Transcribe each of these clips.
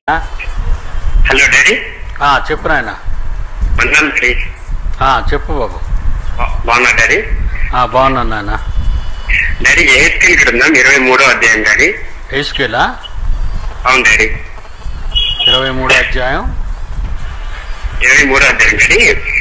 Hello daddy ఆ, చెప్పు నాయన వందనాలు డాడీ ఆ, చెప్పు బాబు బా- బాగున్నా డాడీ ఆ, బాగున్నాను నాయన డాడీ ఏ స్కిల్ ఇక్కడ ఉందాం ఇరవై మూడో అధ్యాయం డాడీ ఏసుకేలా అవును డాడీ ఇరవై మూడో అధ్యాయం ఇరవై మూడో అధ్యాయం డాడీ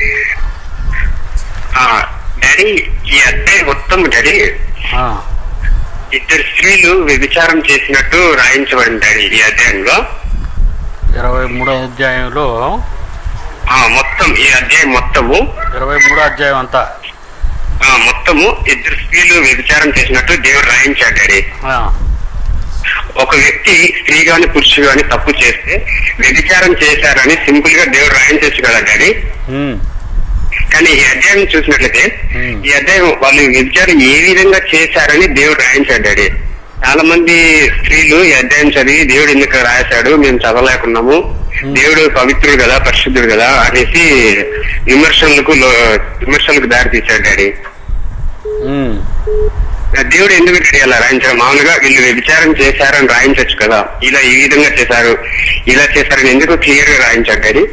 ఆ, డాడీ ఈ అధ్యాయం మొత్తం డాడీ ఆ, ఇద్దరు స్త్రీలు వ్యభిచారం చేసినట్టు రాయించబడింది డాడీ ఈ అధ్యాయంలో ఇరవై మూడో అధ్యాయంలో ఆ, మొత్తం ఈ అధ్యాయం మొత్తము ఇరవై మూడో అధ్యాయం అంతా ఆ, మొత్తము ఇద్దరు స్త్రీలు వ్యభిచారం చేసినట్టు దేవుడు రాయించాడు డాడీ ఆ, ఒక వ్యక్తి స్త్రీ గాని పురుషుడు గాని తప్పు చేస్తే వ్యభిచారం చేశారని సింపుల్ గా దేవుడు రాయించచ్చు కదా డాడీ ఉమ్, కానీ ఈ అధ్యాయం చూసినట్లయితే Hmm. ఈ అధ్యాయం వాళ్ళు వ్యభిచారం ఏ విధంగా చేశారని దేవుడు రాయించాడు డాడీ చాలా మంది స్త్రీలు ఈ అధ్యాయం చదివి దేవుడు ఎందుకు రాశాడు మేము చదవలేకున్నాము దేవుడు పవిత్రుడు కదా పరిశుద్ధుడు కదా అనేసి విమర్శలకు లో- విమర్శలకు దారి తీశాడు డాడీ ఉమ్, దేవుడు ఎందుకు డాడీ అలా రాయించారు మామూలుగా వీళ్ళు వ్యభిచారం చేశారని రాయించవచ్చు కదా ఇలా ఈ విధంగా చేశారు ఇలా చేశారని ఎందుకు క్లియర్ గా రాయించాడు డాడీ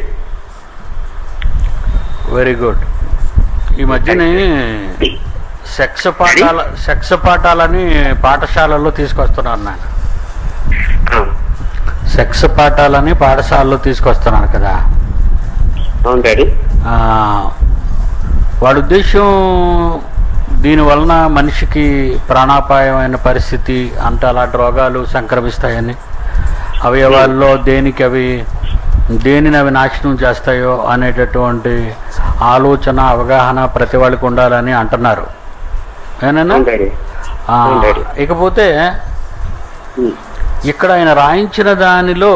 వెరీ గుడ్ ఈ మధ్యనే సెక్స్ పాఠాల సెక్స్ పాఠాలని పాఠశాలల్లో తీసుకొస్తున్నారు నాయన ఆ, సెక్స్ పాఠాలని పాఠశాలలో తీసుకొస్తున్నారు కదా అవును డాడీ ఆ, వాడి ఉద్దేశం దీని వలన మనిషికి ప్రాణాపాయమైన పరిస్థితి అంటే అలాంటి రోగాలు సంక్రమిస్తాయని అవయవాల్లో దేనికి అవి దేనిని అవి నాశనం చేస్తాయో అనేటటువంటి ఆలోచన అవగాహన ప్రతి వాళ్ళకి ఉండాలని అంటున్నారు ఏనన్నా అవును డాడీ ఆ, అవును డాడీ. ఇకపోతే ఉమ్. ఇక్కడ ఆయన రాయించిన దానిలో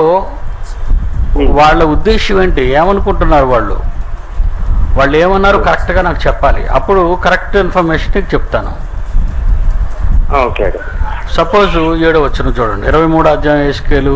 వాళ్ళ ఉద్దేశం ఏంటి ఏమనుకుంటున్నారు వాళ్ళు వాళ్ళు ఏమన్నారు కరెక్ట్గా నాకు చెప్పాలి అప్పుడు కరెక్ట్ ఇన్ఫర్మేషన్ నీకు చెప్తాను ఆ, ఓకే డాడీ సపోజ్ ఏడో వచ్చిన చూడండి ఇరవై మూడు అధ్యాయం ఏసుకేలు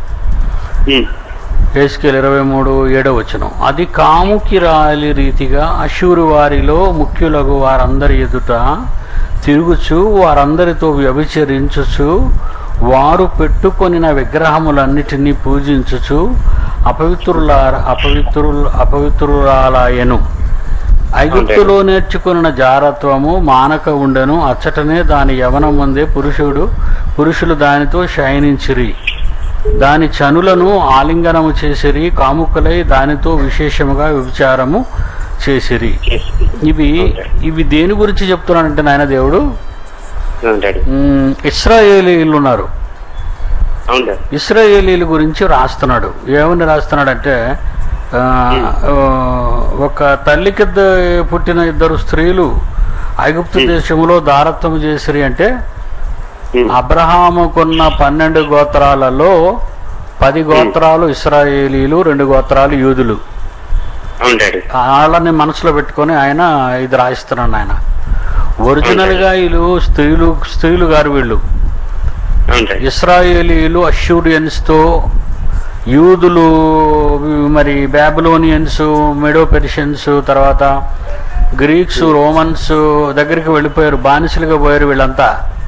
ఉమ్. ఏసుకేలు ఇరవై మూడు ఏడో వచ్చును అది కాముకి రాలి రీతిగా అశూరు వారిలో ముఖ్యులకు వారందరి ఎదుట తిరుగుచు వారందరితో వ్యభిచరించుచు వారు పెట్టుకొనిన విగ్రహములన్నిటినీ పూజించుచు అపవిత్రుల అపవిత్రు అపవిత్రురాలయను ఐగుప్తులో నేర్చుకున్న జారత్వము మానక ఉండెను అచ్చటనే దాని యవనం ముందే పురుషుడు పురుషులు దానితో శయనించిరి దాని చనులను ఆలింగనము చేసిరి కాముకులై దానితో విశేషముగా వ్యభిచారము చేసిరి ఇవి ఇవి దేని గురించి చెప్తున్నానంటే నాయన దేవుడు అవును డాడీ మ్, ఇస్రాయేలీలు ఉన్నారు అవును డాడీ ఇస్రాయేలీల గురించి రాస్తున్నాడు ఏమని రాస్తున్నాడంటే ఆ, ఆ, ఒక తల్లికిద్ద పుట్టిన ఇద్దరు స్త్రీలు ఐగుప్తు దేశంలో దారత్వం చేసిరి అంటే ఉమ్. అబ్రహాముకున్న పన్నెండు గోత్రాలలో పది గోత్రాలు ఇస్రాయేలీలు రెండు గోత్రాలు యూదులు అవును డాడీ వాళ్ళని మనసులో పెట్టుకొని ఆయన ఇది రాయిస్తున్నాడు ఆయన ఒరిజినల్గా వీళ్ళు స్త్రీలు స్త్రీలు గారు వీళ్ళు అవును డాడీ ఇస్రాయేలీలు అష్యూరియన్స్తో యూదులు మరి బ్యాబిలోనియన్స్ మెడో పెర్షియన్స్ తర్వాత గ్రీక్స్ రోమన్స్ దగ్గరికి వెళ్ళిపోయారు బానిసలుగా పోయారు వీళ్ళంతా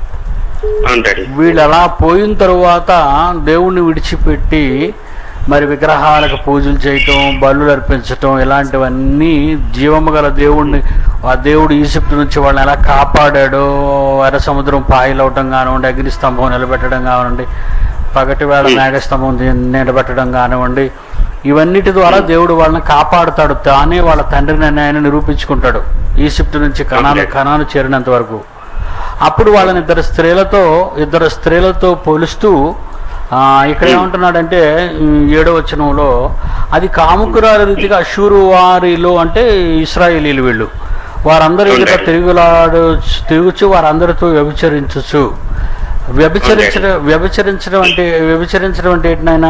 అవును డాడీ వీళ్ళు అలా పోయిన తరువాత దేవుణ్ణి విడిచిపెట్టి మరి విగ్రహాలకు పూజలు చేయటం బలులు అర్పించటం ఇలాంటివన్నీ జీవము గల దేవుణ్ణి ఆ దేవుడు ఈజిప్ట్ నుంచి వాళ్ళని ఎలా కాపాడాడో ఎర్ర సముద్రం పాయలవటం కానివ్వండి అగ్నిస్తంభం నిలబెట్టడం కానివ్వండి పగటి వేళ మేఘస్తంభం ని- నిలబెట్టడం కానివ్వండి ఇవన్నిటి ద్వారా దేవుడు వాళ్ళని కాపాడుతాడు తానే వాళ్ళ తండ్రిని అని ఆయన నిరూపించుకుంటాడు ఈజిప్ట్ నుంచి కణాలు Okay. కణాలు చేరినంత వరకు అప్పుడు వాళ్ళని ఇద్దరు స్త్రీలతో ఇద్దరు స్త్రీలతో పోలుస్తూ ఆ, ఇక్కడ ఏమంటున్నాడంటే ఉమ్, ఏడో వచనంలో అది కాముకురాల రీతిగా అశూరు వారిలో అంటే ఇస్రాయేలీలు వీళ్ళు వారందరూ ఎదుట Okay. తిరుగులాడు తిరుగుచు వారందరితో వ్యభిచరించచ్చు వ్యభిచరించడం వ్యభిచరించడం అంటే వ్యభిచరించడం అంటే ఏంటి నాయనా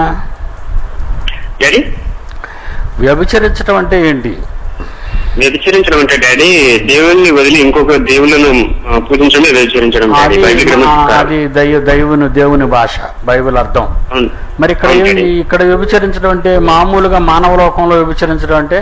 డాడీ వ్యభిచరించడం అంటే ఏంటి వ్యభిచరించడం అంటే డాడీ దేవుణ్ణి వదిలి ఇంకొక దేవుళ్ళను ఆ, పూజించడమే వ్యభిచరించడం డాడీ అది బైబిల్ గ్రంథం ఆ, ప్రకారం. అది దైవ దైవుని దేవుని భాష బైబిల్ అర్థం అవును మరి ఇక్కడ అవును ఏంటి డాడీ. ఇక్కడ వ్యభిచరించడం అంటే మామూలుగా మానవ లోకంలో వ్యభిచరించడం అంటే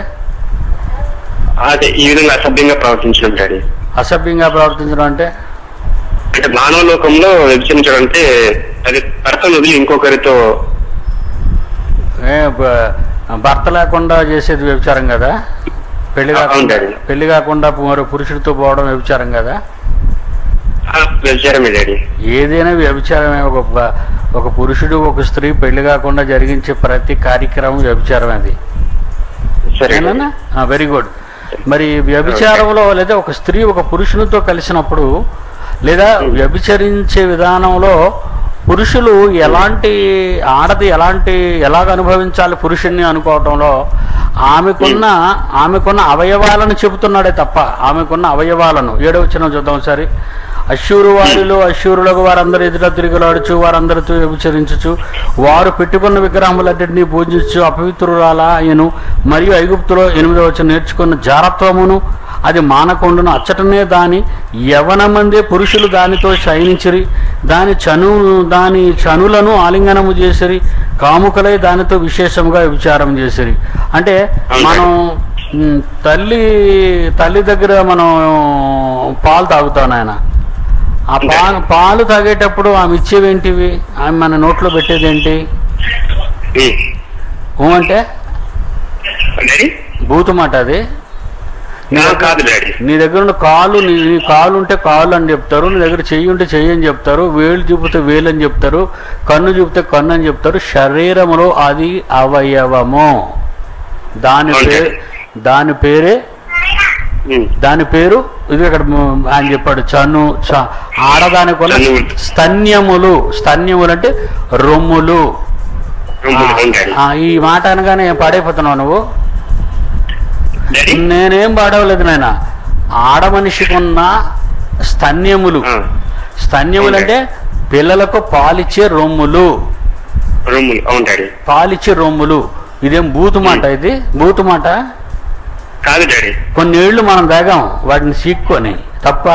అదే ఈ విధంగా అసభ్యంగా ప్రవర్తించడం డాడీ అసభ్యంగా ప్రవర్తించడం అంటే అంటే మానవ లోకంలో వ్యభిచరించడం అంటే అది భర్తను వదిలి ఇంకొకరితో ఏ, బ- భర్త లేకుండా చేసేది వ్యభిచారం కదా పెళ్లి అవును కాకుండా డాడీ. పెళ్లి కాకుండా మరో పురుషుడితో పోవడం వ్యభిచారం కదా ఆ, వ్యభిచారమే డాడీ ఏదైనా వ్యభిచారమే ఒక ప- ఒక పురుషుడు ఒక స్త్రీ పెళ్లి కాకుండా జరిగించే ప్రతి కార్యక్రమం వ్యభిచారం అది సరే సరేనా వెరీ గుడ్ మరి వ్యభిచారంలో లేదా ఒక స్త్రీ ఒక పురుషునితో కలిసినప్పుడు లేదా వ్యభిచరించే విధానంలో పురుషులు ఎలాంటి ఆడది ఎలాంటి ఎలాగ అనుభవించాలి పురుషుణ్ణి అనుకోవటంలో ఆమెకున్న ఆమెకున్న అవయవాలను చెబుతున్నాడే తప్ప ఆమెకున్న అవయవాలను ఏడవచ్చిన చూద్దాం సరే అశ్యూరు వారిలో అశ్యూరులకు వారందరూ ఎదుట తిరిగిలాడుచు వారందరితో వ్యభిచరించుచు వారు పెట్టుకున్న విగ్రహములన్నింటినీ పూజించు అపవిత్రురాలా అయ్యను మరియు ఐగుప్తులో ఎనిమిదవ వచ్చి నేర్చుకున్న జారత్వమును అది మానకొండును అచ్చటనే దాని యవనమందే పురుషులు దానితో శయనించిరి దాని చను దాని చనులను ఆలింగనము చేసిరి కాముకలై దానితో విశేషంగా విచారం చేసిరి అంటే మనం మ్, తల్లి తల్లి దగ్గర మనం పాలు తాగుతాం నాయన ఆ పాలు పాలు తాగేటప్పుడు ఆమె ఇచ్చేవేంటివి ఆమె మన నోట్లో పెట్టేదేంటి ఉమ్. ఊ అంటే డాడీ బూతు మాట అది నీ ఆ, దగ్గర- కాదు డాడీ నీ దగ్గర ఉన్న కాలు నీ నీ కాలు ఉంటే కాలు అని చెప్తారు నీ దగ్గర చెయ్యి ఉంటే చెయ్యి అని చెప్తారు వేలు చూపితే వేలు అని చెప్తారు కన్ను చూపితే కన్ను అని చెప్తారు శరీరములో అది అవయవము దాని అవును పేరు డాడీ. దాని పేరే ఉమ్. దాని పేరు ఇది ఇక్కడ మ- ఆయన చెప్పాడు చను చ ఆడదానికి ఉన్న చనువులు. స్తన్యములు స్తన్యములు అంటే రొమ్ములు రొమ్ములు, అవును డాడీ ఆ, ఈ మాట అనగానే పాడైపోతున్నావు నువ్వు డాడీ నేనేం పాడవలేదు నాయన ఆడ మనిషికి ఉన్న స్తన్యములు ఆ, స్తన్యములు అంటే పిల్లలకు పాలిచ్చే రొమ్ములు రొమ్ములు అవును డాడీ పాలిచ్చే రొమ్ములు ఇదేం బూతు మాట ఇది బూతు మాట కాదు డాడీ కొన్నేళ్లు మనం తాగాం వాటిని సీక్కొని తప్ప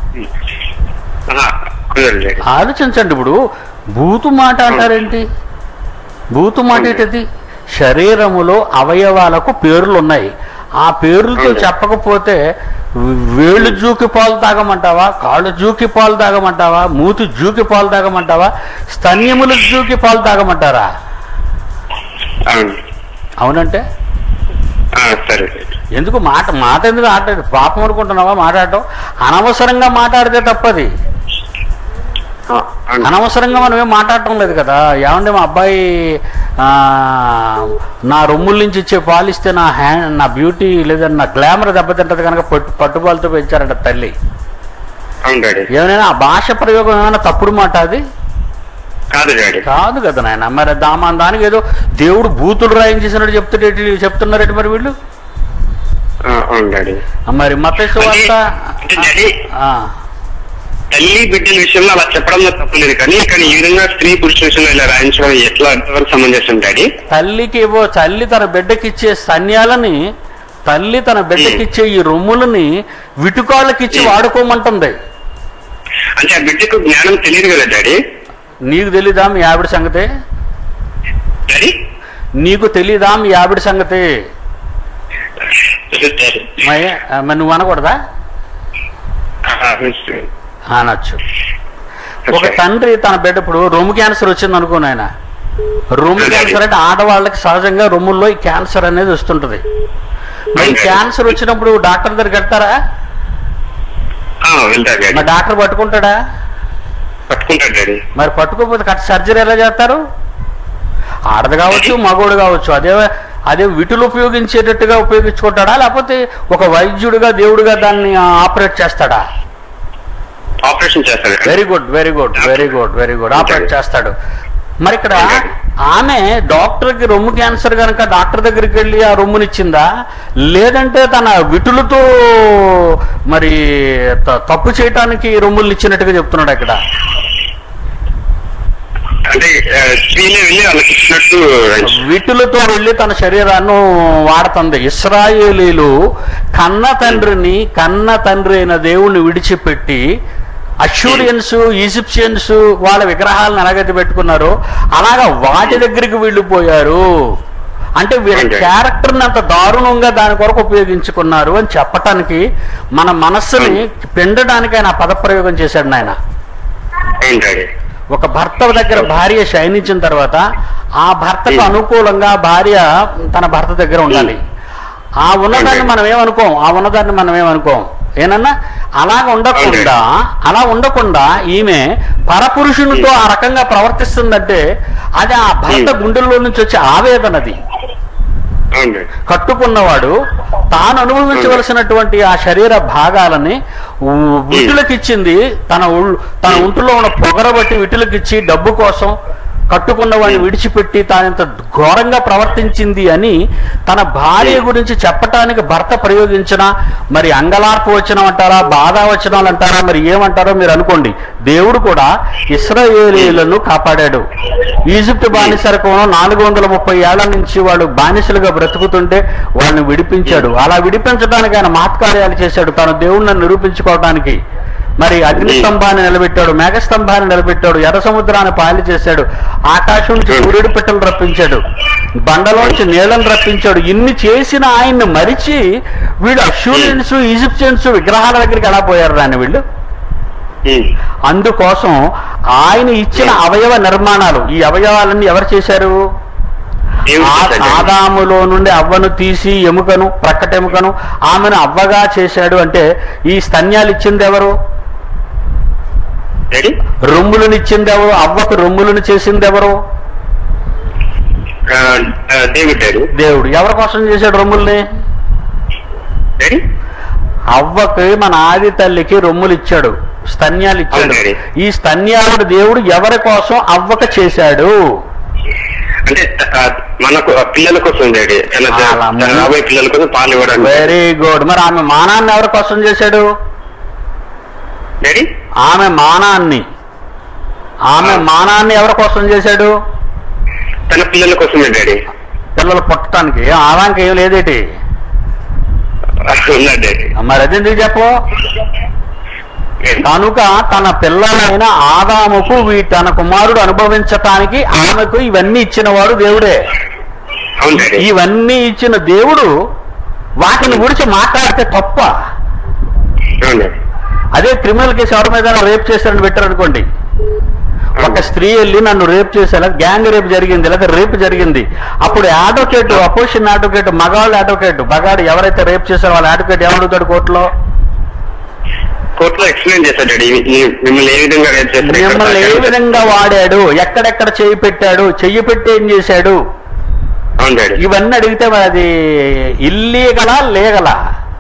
ఆహా, కుదరదు డాడీ ఆలోచించండి ఇప్పుడు బూతు మాట అంటారేంటి బూతు మాట ఏంటిది శరీరములో అవయవాలకు పేర్లు ఉన్నాయి ఆ పేర్లతో అవును. చెప్పకపోతే వేళ్ళు జూకి పాలు తాగమంటావా కాళ్ళు జూకి పాలు తాగమంటావా మూతి జూకి పాలు తాగమంటావా స్తన్యములు జూకి పాలు తాగమంటారా అవును అవునంటే ఆ, సరే డాడీ ఎందుకు మాట మాట ఎందుకు ఆడలేదు పాపం అనుకుంటున్నావా మాట్లాడటం అనవసరంగా మాట్లాడితే తప్పది ఆ, అవును అనవసరంగా మనం ఏం మాట్లాడటం లేదు కదా ఏమంటే మా అబ్బాయి ఆ, నా రొమ్ముల నుంచి ఇచ్చే పాలిస్తే నా హ్యాండ్ నా బ్యూటీ లేదా నా గ్లామర్ దెబ్బతింటది కనుక పట్టు పట్టుబాలతో పెంచారంట తల్లి అవును డాడీ ఏమైనా ఆ భాష ప్రయోగం ఏమైనా తప్పుడు మాట అది కాదు డాడీ కాదు కదా నాయన మరి దామా దానికి ఏదో దేవుడు బూతులు రాయించేసినట్టు చెప్తుంటే చెప్తున్నారట మరి వీళ్ళు ఆ, అవును డాడీ ఆ, మరి మతేశ్వ వార్త అంటే డాడీ ఆ, తల్లి బిడ్డల విషయంలో అలా చెప్పడంలో తప్పలేదు కానీ కానీ ఈ విధంగా స్త్రీ పురుషుల విషయంలో ఇలా రాయించడం ఎట్లా ఎంతవరకు సమంజసం డాడీ తల్లికి ఏవో తల్లి తన బిడ్డకిచ్చే సన్యాలని తల్లి తన బిడ్డకిచ్చే ఈ రొమ్ములని విటుకాళ్ళకిచ్చి వాడుకోమంటుంది అంటే ఆ బిడ్డకు జ్ఞానం తెలియదు కదా డాడీ నీకు తెలీదా మీ ఆవిడ సంగతి డాడీ నీకు తెలీదా మీ ఆవిడ సంగతి డాడీ మరి ఆ, మరి నువ్వు అనకూడదా ఆ, అనొచ్చు ఒక ఓకే. తండ్రి తన బిడ్డ ఇప్పుడు రొమ్ము క్యాన్సర్ వచ్చింది అనుకో నాయన రొమ్ము అదే. క్యాన్సర్ అంటే ఆడవాళ్ళకి సహజంగా రొమ్ముల్లో ఈ క్యాన్సర్ అనేది వస్తుంటది మరి అదే. క్యాన్సర్ వచ్చినప్పుడు డాక్టర్ దగ్గరికి వెళ్తారా ఆ, వెళ్తా డాడీ మరి డాక్టర్ పట్టుకుంటాడా పట్టుకుంటాడు డాడీ మరి పట్టుకోకపోతే కట్ సర్జరీ ఎలా చేస్తారు ఆడది కావచ్చు మగోడు కావచ్చు అదే అదే విటులు ఉపయోగించేటట్టుగా ఉపయోగించుకుంటాడా లేకపోతే ఒక వైద్యుడిగా దేవుడిగా దాన్ని ఆపరేట్ చేస్తాడా ఆపరేషన్ చేస్తాడు daddy. Very good very good very good very good operate చేస్తాడు మరి ఇక్కడ ఆమె డాక్టర్కి రొమ్ము క్యాన్సర్ కనుక డాక్టర్ దగ్గరికి వెళ్ళి ఆ రొమ్మునిచ్చిందా లేదంటే తన విటులతో మరి త- తప్పు చేయటానికి రొమ్ములు ఇచ్చినట్టుగా చెప్తున్నాడు ఇక్కడ అంటే ఆ, స్త్రీలే వెళ్ళి వాళ్ళకి ఇచ్చినట్టు రాయించాడు. విటులతో వెళ్ళి తన శరీరాన్ని వాడుతుంది ఇస్రాయేలీలు కన్న తండ్రిని కన్న తండ్రి అయిన దేవుణ్ణి విడిచిపెట్టి అష్యూరియన్స్ ఈజిప్షియన్స్ వాళ్ళ విగ్రహాలను ఎలాగైతే పెట్టుకున్నారో అలాగా వాటి దగ్గరికి వెళ్ళిపోయారు అంటే వీళ్ళ Okay. క్యారెక్టర్ని అంత దారుణంగా దాని కొరకు ఉపయోగించుకున్నారు అని చెప్పటానికి మన మనస్సుని పిండడానికి ఆయన ఆ పదప్రయోగం చేశాడు నాయన అవును డాడీ ఒక భర్త దగ్గర భార్య శయనించిన తర్వాత ఆ భర్తకు అనుకూలంగా భార్య తన భర్త దగ్గర ఉండాలి ఆ ఉన్నదాన్ని మనం ఏమనుకోం ఆ ఉన్నదాన్ని మనం ఏమనుకోం ఏనన్నా అలాగ ఉండకుండా అలా ఉండకుండా ఈమె పరపురుషునితో ఆ రకంగా ప్రవర్తిస్తుందంటే అది ఆ భర్త గుండెల్లో నుంచి వచ్చే ఆవేదనది అవునండి కట్టుకున్నవాడు తాను అనుభవించవలసినటువంటి ఆ శరీర భాగాలని उ- విటులకిచ్చింది తన ఉల్- తన ఒంటిలో ఉన్న పొగరబట్టి విటులకిచ్చి డబ్బు కోసం కట్టుకున్న వాడిని విడిచిపెట్టి తానెంత ఘోరంగా ప్రవర్తించింది అని తన భార్య గురించి చెప్పటానికి భర్త ప్రయోగించిన మరి అంగలార్పు వచనం అంటారా బాధ వచనాలు అంటారా మరి ఏమంటారో మీరు అనుకోండి దేవుడు కూడా ఇస్రాయేలీలను కాపాడాడు ఈజిప్ట్ బానిసరకం నాలుగు వందల ముప్పై ఏళ్ల నుంచి వాళ్ళు బానిసలుగా బ్రతుకుతుంటే వాళ్ళని విడిపించాడు అలా విడిపించడానికి ఆయన మహత్కార్యాలు చేశాడు తన దేవుణ్ణి నిరూపించుకోవడానికి మరి అగ్ని స్తంభాన్ని నిలబెట్టాడు మేఘస్తంభాన్ని నిలబెట్టాడు ఎర్ర సముద్రాన్ని పాలి చేశాడు ఆకాశం నుంచి సూర్యుడి పెట్టలు రప్పించాడు బండలోంచి నీళ్ళని రప్పించాడు ఇన్ని చేసిన ఆయన్ని మరిచి వీడు అష్యూరియన్స్ ఈజిప్షియన్స్ విగ్రహాల దగ్గరికి ఎలా పోయారు రాని వీళ్ళు ఉమ్. అందుకోసం ఆయన ఇచ్చిన అవయవ నిర్మాణాలు ఈ అవయవాలన్నీ ఎవరు చేశారు దేవుడు ఆ- చేశాడండి. ఆదాములో నుండి అవ్వను తీసి ఎముకను ప్రక్కటెముకను ఆమెను అవ్వగా చేశాడు అంటే ఈ స్తన్యాలు ఇచ్చింది ఎవరు డాడీ రొమ్ములను ఇచ్చింది ఎవరు అవ్వకు రొమ్ములను చేసింది ఎవరు ఆ, ఆ, దేవుడు డాడీ దేవుడు ఎవరి కోసం చేశాడు రొమ్ముల్ని డాడీ అవ్వకి మన ఆది తల్లికి రొమ్ములు ఇచ్చాడు స్తన్యాలు ఇచ్చాడు అవునండి. ఈ స్తన్యాలను దేవుడు ఎవరి కోసం అవ్వక చేశాడు అంటే ఆ, మనకు ఆ పిల్లల కోసం డాడీ తన అలా తన రాబోయే పిల్లల కోసం పాలు ఇవ్వడానికి వెరీ గుడ్ మరి ఆమె మానాన్ని ఎవరి కోసం చేశాడు డాడీ ఆమె మానాన్ని ఆమె మానాన్ని ఎవరి కోసం చేశాడు తన పిల్లల కోసమే డాడీ పిల్లలు పుట్టడానికి ఆదానికి ఏం లేదేటి ఉన్నా డాడీ మరి అదెందుకు చెప్పు కనుక తన పిల్లలైన ఆదాముకు వీ తన కుమారుడు అనుభవించటానికి ఆమెకు ఇవన్నీ ఇచ్చినవాడు దేవుడే అవును డాడీ ఇవన్నీ ఇచ్చిన దేవుడు వాటిని గురించి మాట్లాడితే తప్ప అవును డాడీ అదే క్రిమినల్ కేసు ఎవరి మీద రేప్ చేశారని పెట్టారనుకోండి ఒక స్త్రీ వెళ్ళి నన్ను రేప్ చేసేలా గ్యాంగ్ రేప్ జరిగింది లేదా రేప్ జరిగింది అప్పుడు అడ్వకేట్ అపోజిషన్ అడ్వకేట్ మగాళ్ళు అడ్వకేట్ మగాడు ఎవరైతే రేప్ చేశారో వాళ్ళ అడ్వకేట్ ఏమడుగుతాడు కోర్టులో కోర్టులో ఎక్స్ప్లెయిన్ చేశాడు డాడీ మీ- మిమ్మల్ని ఏ విధంగా రేపు చేశారు ఎక్కడ మిమ్మల్ని ఏ తాకారు? విధంగా వాడాడు ఎక్కడెక్కడ చెయ్యి పెట్టాడు చెయ్యి పెట్టి ఏం చేశాడు అవును డాడీ ఇవన్నీ అడిగితే మరి అది ఇల్లీగలా లీగలా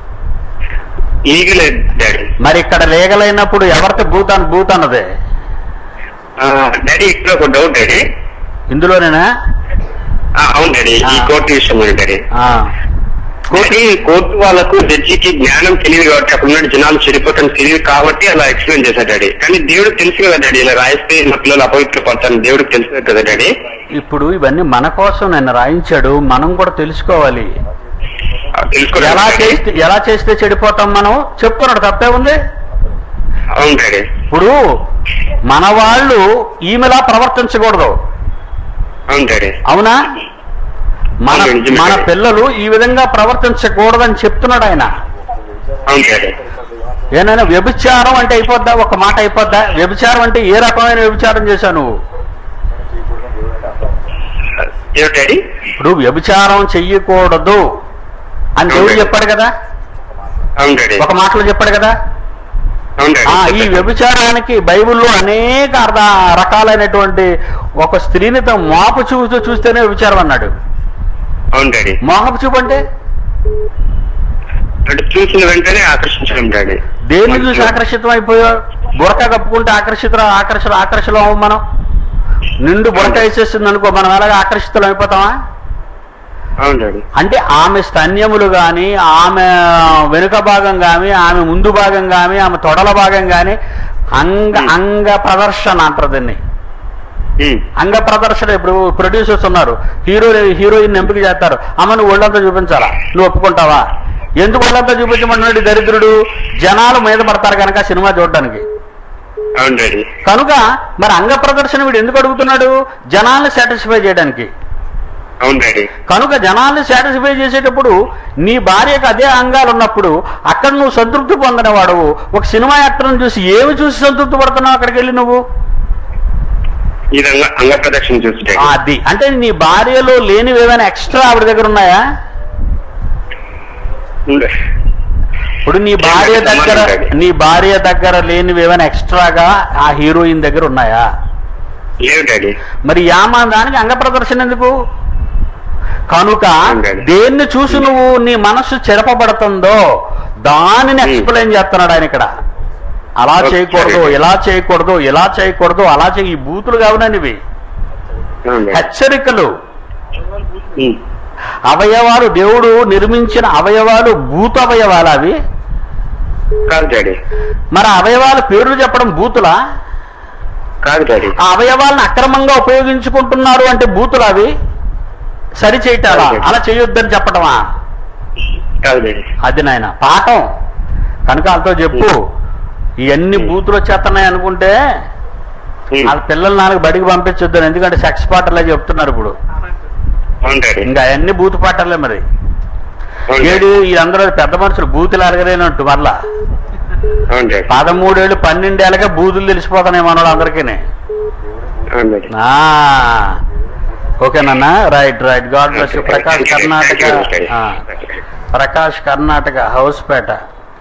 లీగల్ డాడీ మరి ఇక్కడ లీగల్ అయినప్పుడు ఎవరికి భూత్ అని భూత్ అన్నదే ఆ, డాడీ ఇక్కడ ఒక డౌట్ డాడీ ఇందులోనేనా ఆ, అవును డాడీ ఈ ఆ. కోర్టు విషయం డాడీ ఆ. డాడీ కోర్టు వాళ్ళకు జడ్జికి జ్ఞానం తెలియదు కాబట్టి అక్కడ ఉన్న జనాలు చెడిపోవటం తెలియదు కాబట్టి అలా ఎక్స్ప్లెయిన్ చేశాడు డాడీ కానీ దేవుడు తెలుసు కదా డాడీ ఇలా రాయిస్తే మా పిల్లలు అపవిత్ర పడతాను దేవుడికి తెలుసు కదా డాడీ ఇప్పుడు ఇవన్నీ మన కోసం నేను రాయించాడు మనం కూడా తెలుసుకోవాలి ఆ, తెలుసుకోలేదు ఎలా డాడీ. చేస్తే ఎలా చేస్తే చెడిపోతాం మనం చెప్తున్నాడు తప్పే ఉంది అవును డాడీ ఇప్పుడు మన వాళ్ళు ఈమెలా ప్రవర్తించకూడదు అవును డాడీ అవునా మన అవును, నిజమే. మన పిల్లలు ఈ విధంగా ప్రవర్తించకూడదని చెప్తున్నాడు ఆయన అవును డాడీ ఏనైనా వ్యభిచారం అంటే అయిపోద్దా ఒక మాట అయిపోద్దా వ్యభిచారం అంటే ఏ రకమైన వ్యభిచారం చేశావు నువ్వు ఏమిటి డాడీ ఇప్పుడు వ్యభిచారం చెయ్యకూడదు అని దేవుడు అవునండి. చెప్పాడు కదా అవును డాడీ ఒక మాటలో చెప్పాడు కదా అవును ఆ డాడీ ఈ వ్యభిచారానికి బైబిల్లో అనేక అర్థ రకాలైనటువంటి ఒక స్త్రీని తన మోపు చూస్తూ చూస్తేనే వ్యభిచారం అన్నాడు అవును డాడీ మోహపు చూపు అంటే అంటే చూసిన వెంటనే ఆకర్షించడం డాడీ దేన్ని చూసి ఆకర్షితం అయిపోయావు బురక కప్పుకుంటే ఆకర్షిత ఆకర్షణ ఆకర్షణ అవ్వం మనం నిండు బురక వేసేస్తుంది అనుకో మనం ఎలాగ ఆకర్షితులు అయిపోతామా అవును డాడీ అంటే ఆమె స్తన్యములు కానీ ఆమె వెనుక భాగం కానీ ఆమె ముందు భాగం కానీ ఆమె తొడల భాగం కానీ అంగ అంగ ప్రదర్శన అంటారు దీన్ని ఉమ్. అంగ ప్రదర్శన ఇప్పుడు ప్రొడ్యూసర్స్ ఉన్నారు హీరో హీరోయిన్ ఎంపిక చేస్తారు అమ్మ నువ్వు ఒళ్ళంతా చూపించాలా నువ్వు ఒప్పుకుంటావా ఎందుకు ఒళ్ళంతా చూపించమన్నాడు ఈ దరిద్రుడు జనాలు మీద పడతారు కనుక సినిమా చూడడానికి అవును డాడీ కనుక మరి అంగ ప్రదర్శన వీడు ఎందుకు అడుగుతున్నాడు జనాల్ని సాటిస్ఫై చేయడానికి అవును డాడీ కనుక జనాల్ని సాటిస్ఫై చేసేటప్పుడు నీ భార్యకు అదే అంగాలు ఉన్నప్పుడు అక్కడ నువ్వు సంతృప్తి పొందిన వాడవు ఒక సినిమా యాక్టర్ని చూసి ఏమి చూసి సంతృప్తి పడుతున్నావు అక్కడికి వెళ్ళి నువ్వు ఇది అంగ అంగ ప్రదక్షిణ చూస్తే అది అంటే నీ భార్యలో లేనివి ఏమైనా ఎక్స్ట్రా ఆవిడ దగ్గర ఉన్నాయా ఇప్పుడు నీ భార్య దగ్గర నీ భార్య దగ్గర లేనివి ఏమైనా ఎక్స్ట్రాగా ఆ హీరోయిన్ దగ్గర ఉన్నాయా లేవు డాడీ మరి యామా దానికి అంగ ప్రదర్శన ఎందుకు కనుక అవునండి. దేన్ని చూసి నువ్వు నీ మనస్సు చెరపబడుతుందో దానిని Hmm. ఎక్స్ప్లెయిన్ చేస్తున్నాడు ఆయన ఇక్కడ అలా Okay. చేయకూడదు ఇలా చేయకూడదు ఇలా చేయకూడదు అలా చేయి ఈ బూతులు కావుననివి అవును డాడీ. హెచ్చరికలు ఉమ్. అవయవాలు దేవుడు నిర్మించిన అవయవాలు భూత అవయవాలు అవి కాదు డాడీ మరి ఆ అవయవాల పేర్లు చెప్పడం బూతులా కాదు డాడీ ఆ అవయవాలను అక్రమంగా ఉపయోగించుకుంటున్నారు అంటే బూతులు అవి సరి చేయటాలా Okay. అలా చేయొద్దని చెప్పటమా కాదు డాడీ అది నాయన పాఠం కనుక వాళ్ళతో చెప్పు ఇవన్నీ బూతులు వచ్చేస్తున్నాయి అనుకుంటే ఉమ్. వాళ్ళ పిల్లలు నాలుగు బడికి పంపించొద్దని ఎందుకంటే సెక్స్ పాటలే చెప్తున్నారు ఇప్పుడు అవును డాడీ ఇంకా అవన్నీ బూతు పాటలే మరి అవును డాడీ. ఏడు వీళ్ళందరూ పెద్ద మనుషులు బూతులు అరగలేనట్టు మళ్ళా అవును డాడీ పదమూడేళ్ళు పన్నెండేళ్ళకే బూతులు తెలిసిపోతున్నాయి మన వాళ్ళందరికీ అవును డాడీ ఓకేనన్నా right right God bless you Prakash Karnataka ఆ, ప్రకాష్ కర్ణాటక హౌస్పేట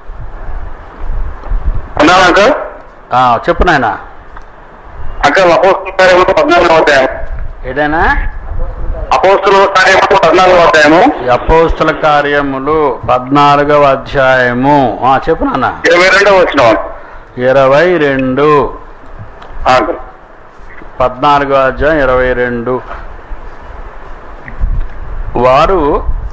ఉన్నాను అంకుల్ ఆ, చెప్పు నాయన అంకుల్ అపోస్తుల కార్యము పద్నాలుగు అధ్యాయం ఏదైనా అపోస్తుల కార్యము పద్నాలుగు అధ్యాయము ఈ అపోస్తుల కార్యములు పద్నాలుగవ అధ్యాయము ఆ, చెప్పు నాన్న ఇరవై రెండవ వచ్చిన ఇరవై రెండు అంకుల్ పద్నాలుగో అధ్యాయం ఇరవై రెండు వారు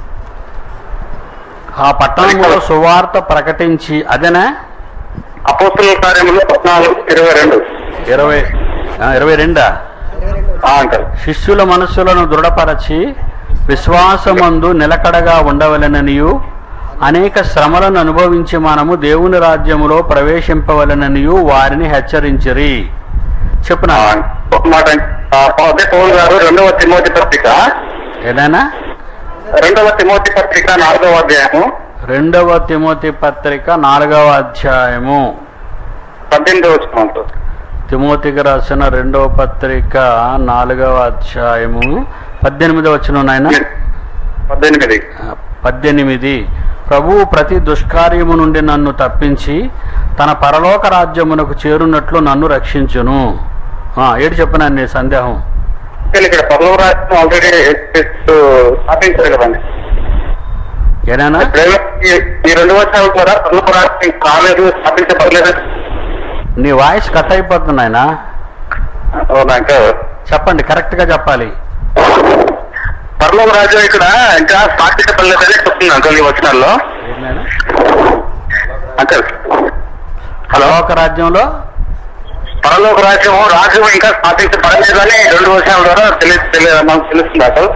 ఆ పట్టణంలో సువార్త ప్రకటించి అదేనా అపోస్తుల కార్యములు పద్నాలుగు ఇరవై రెండు ఇరవై ఆ, ఇరవై రెండా ఆ, అంకుల్ శిష్యుల మనస్సులను దృఢపరచి విశ్వాసమందు నిలకడగా ఉండవలెననియు అనేక శ్రమలను అనుభవించి మనము దేవుని రాజ్యములో ప్రవేశింపవలెననియు వారిని హెచ్చరించిరి చెప్పున ఆ, ఒక మాట ఆ, అదే పౌల్ గారు రెండవ తిమోతి పత్రిక ఏదైనా రెండవ తిమోతి పత్రిక నాలుగవ అధ్యాయము రెండవ తిమోతి పత్రిక నాలుగవ అధ్యాయము పద్దెనిమిది వచ్చిన అంకుల్ తిమోతికి రాసిన రెండవ పత్రిక నాలుగవ అధ్యాయము పద్దెనిమిది వచ్చిన నాయన పద్దెనిమిది పద్దెనిమిది ప్రభువు ప్రతి దుష్కార్యము నుండి నన్ను తప్పించి తన పరలోక రాజ్యమునకు చేరున్నట్లు నన్ను రక్షించును ఆ, ఏడు చెప్పిన నీ సందేహం అంకుల్, ఇక్కడ పదవ రాజ్యం ఆల్రెడీ స్థాపించారు కదండి ఏదైనా ఇప్పుడేమో ఈ- ఈ రెండు వచ్చారు కూడా పదవ రాజ్యం కాలేదు స్థాపించబడలేదు నీ వాయిస్ కట్ అయిపోతుంది ఆయన అవునా అంకుల్ చెప్పండి కరెక్ట్ గా చెప్పాలి పర్లోక రాజ్యం ఇక్కడ ఇంకా స్థాపించబడలేదని చెప్తుంది అంకుల్ ఈ వచనాల్లో అంకుల్ హలో పరలోక రాజ్యంలో పరలోక రాజ్యం రాజ్యం ఇంకా స్థాపించబడలేదని రెండు వచనాల ద్వారా తెలియ తెలియ మనకు తెలుస్తుంది అంకుల్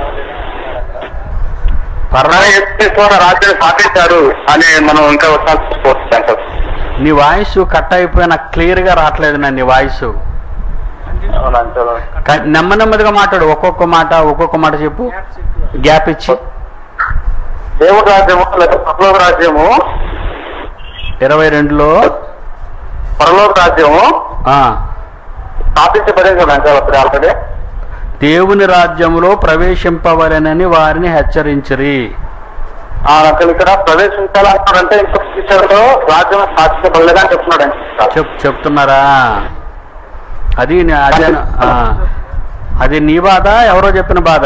పరలో పరలోక రాజ్యం స్థాపించారు అని మనం ఇంకా వచనాలు చూసుకోవచ్చు అంకుల్ నీ వాయిస్ కట్ అయిపోయి నాకు క్లియర్ గా రావట్లేదు నా నీ వాయిస్ అవునా అంకుల్ క- నెమ్మ నెమ్మదిగా మాట్లాడు ఒక్కొక్క మాట ఒక్కొక్క మాట చెప్పు గ్యాప్ ఇచ్చి దేవుడి రాజ్యము లేదా పరలోక రాజ్యము ఇరవై రెండులో పరలోక రాజ్యము ఆ, స్థాపించబడింది కదా అంకుల్ అప్పుడు ఆల్రెడీ దేవుని రాజ్యములో ప్రవేశింపవలెనని వారిని హెచ్చరించిరి ఆ అంకుల్ ఇక్కడ ప్రవేశించాలంటారంటే ఇంకొక విషయంలో రాజ్యం స్థాపించబడలేదని చెప్తున్నాడు అంకుల్ చెప్ చెప్తున్నారా అది నీ- అదే ఆ, అది నీ బాధ ఎవరో చెప్పిన బాధ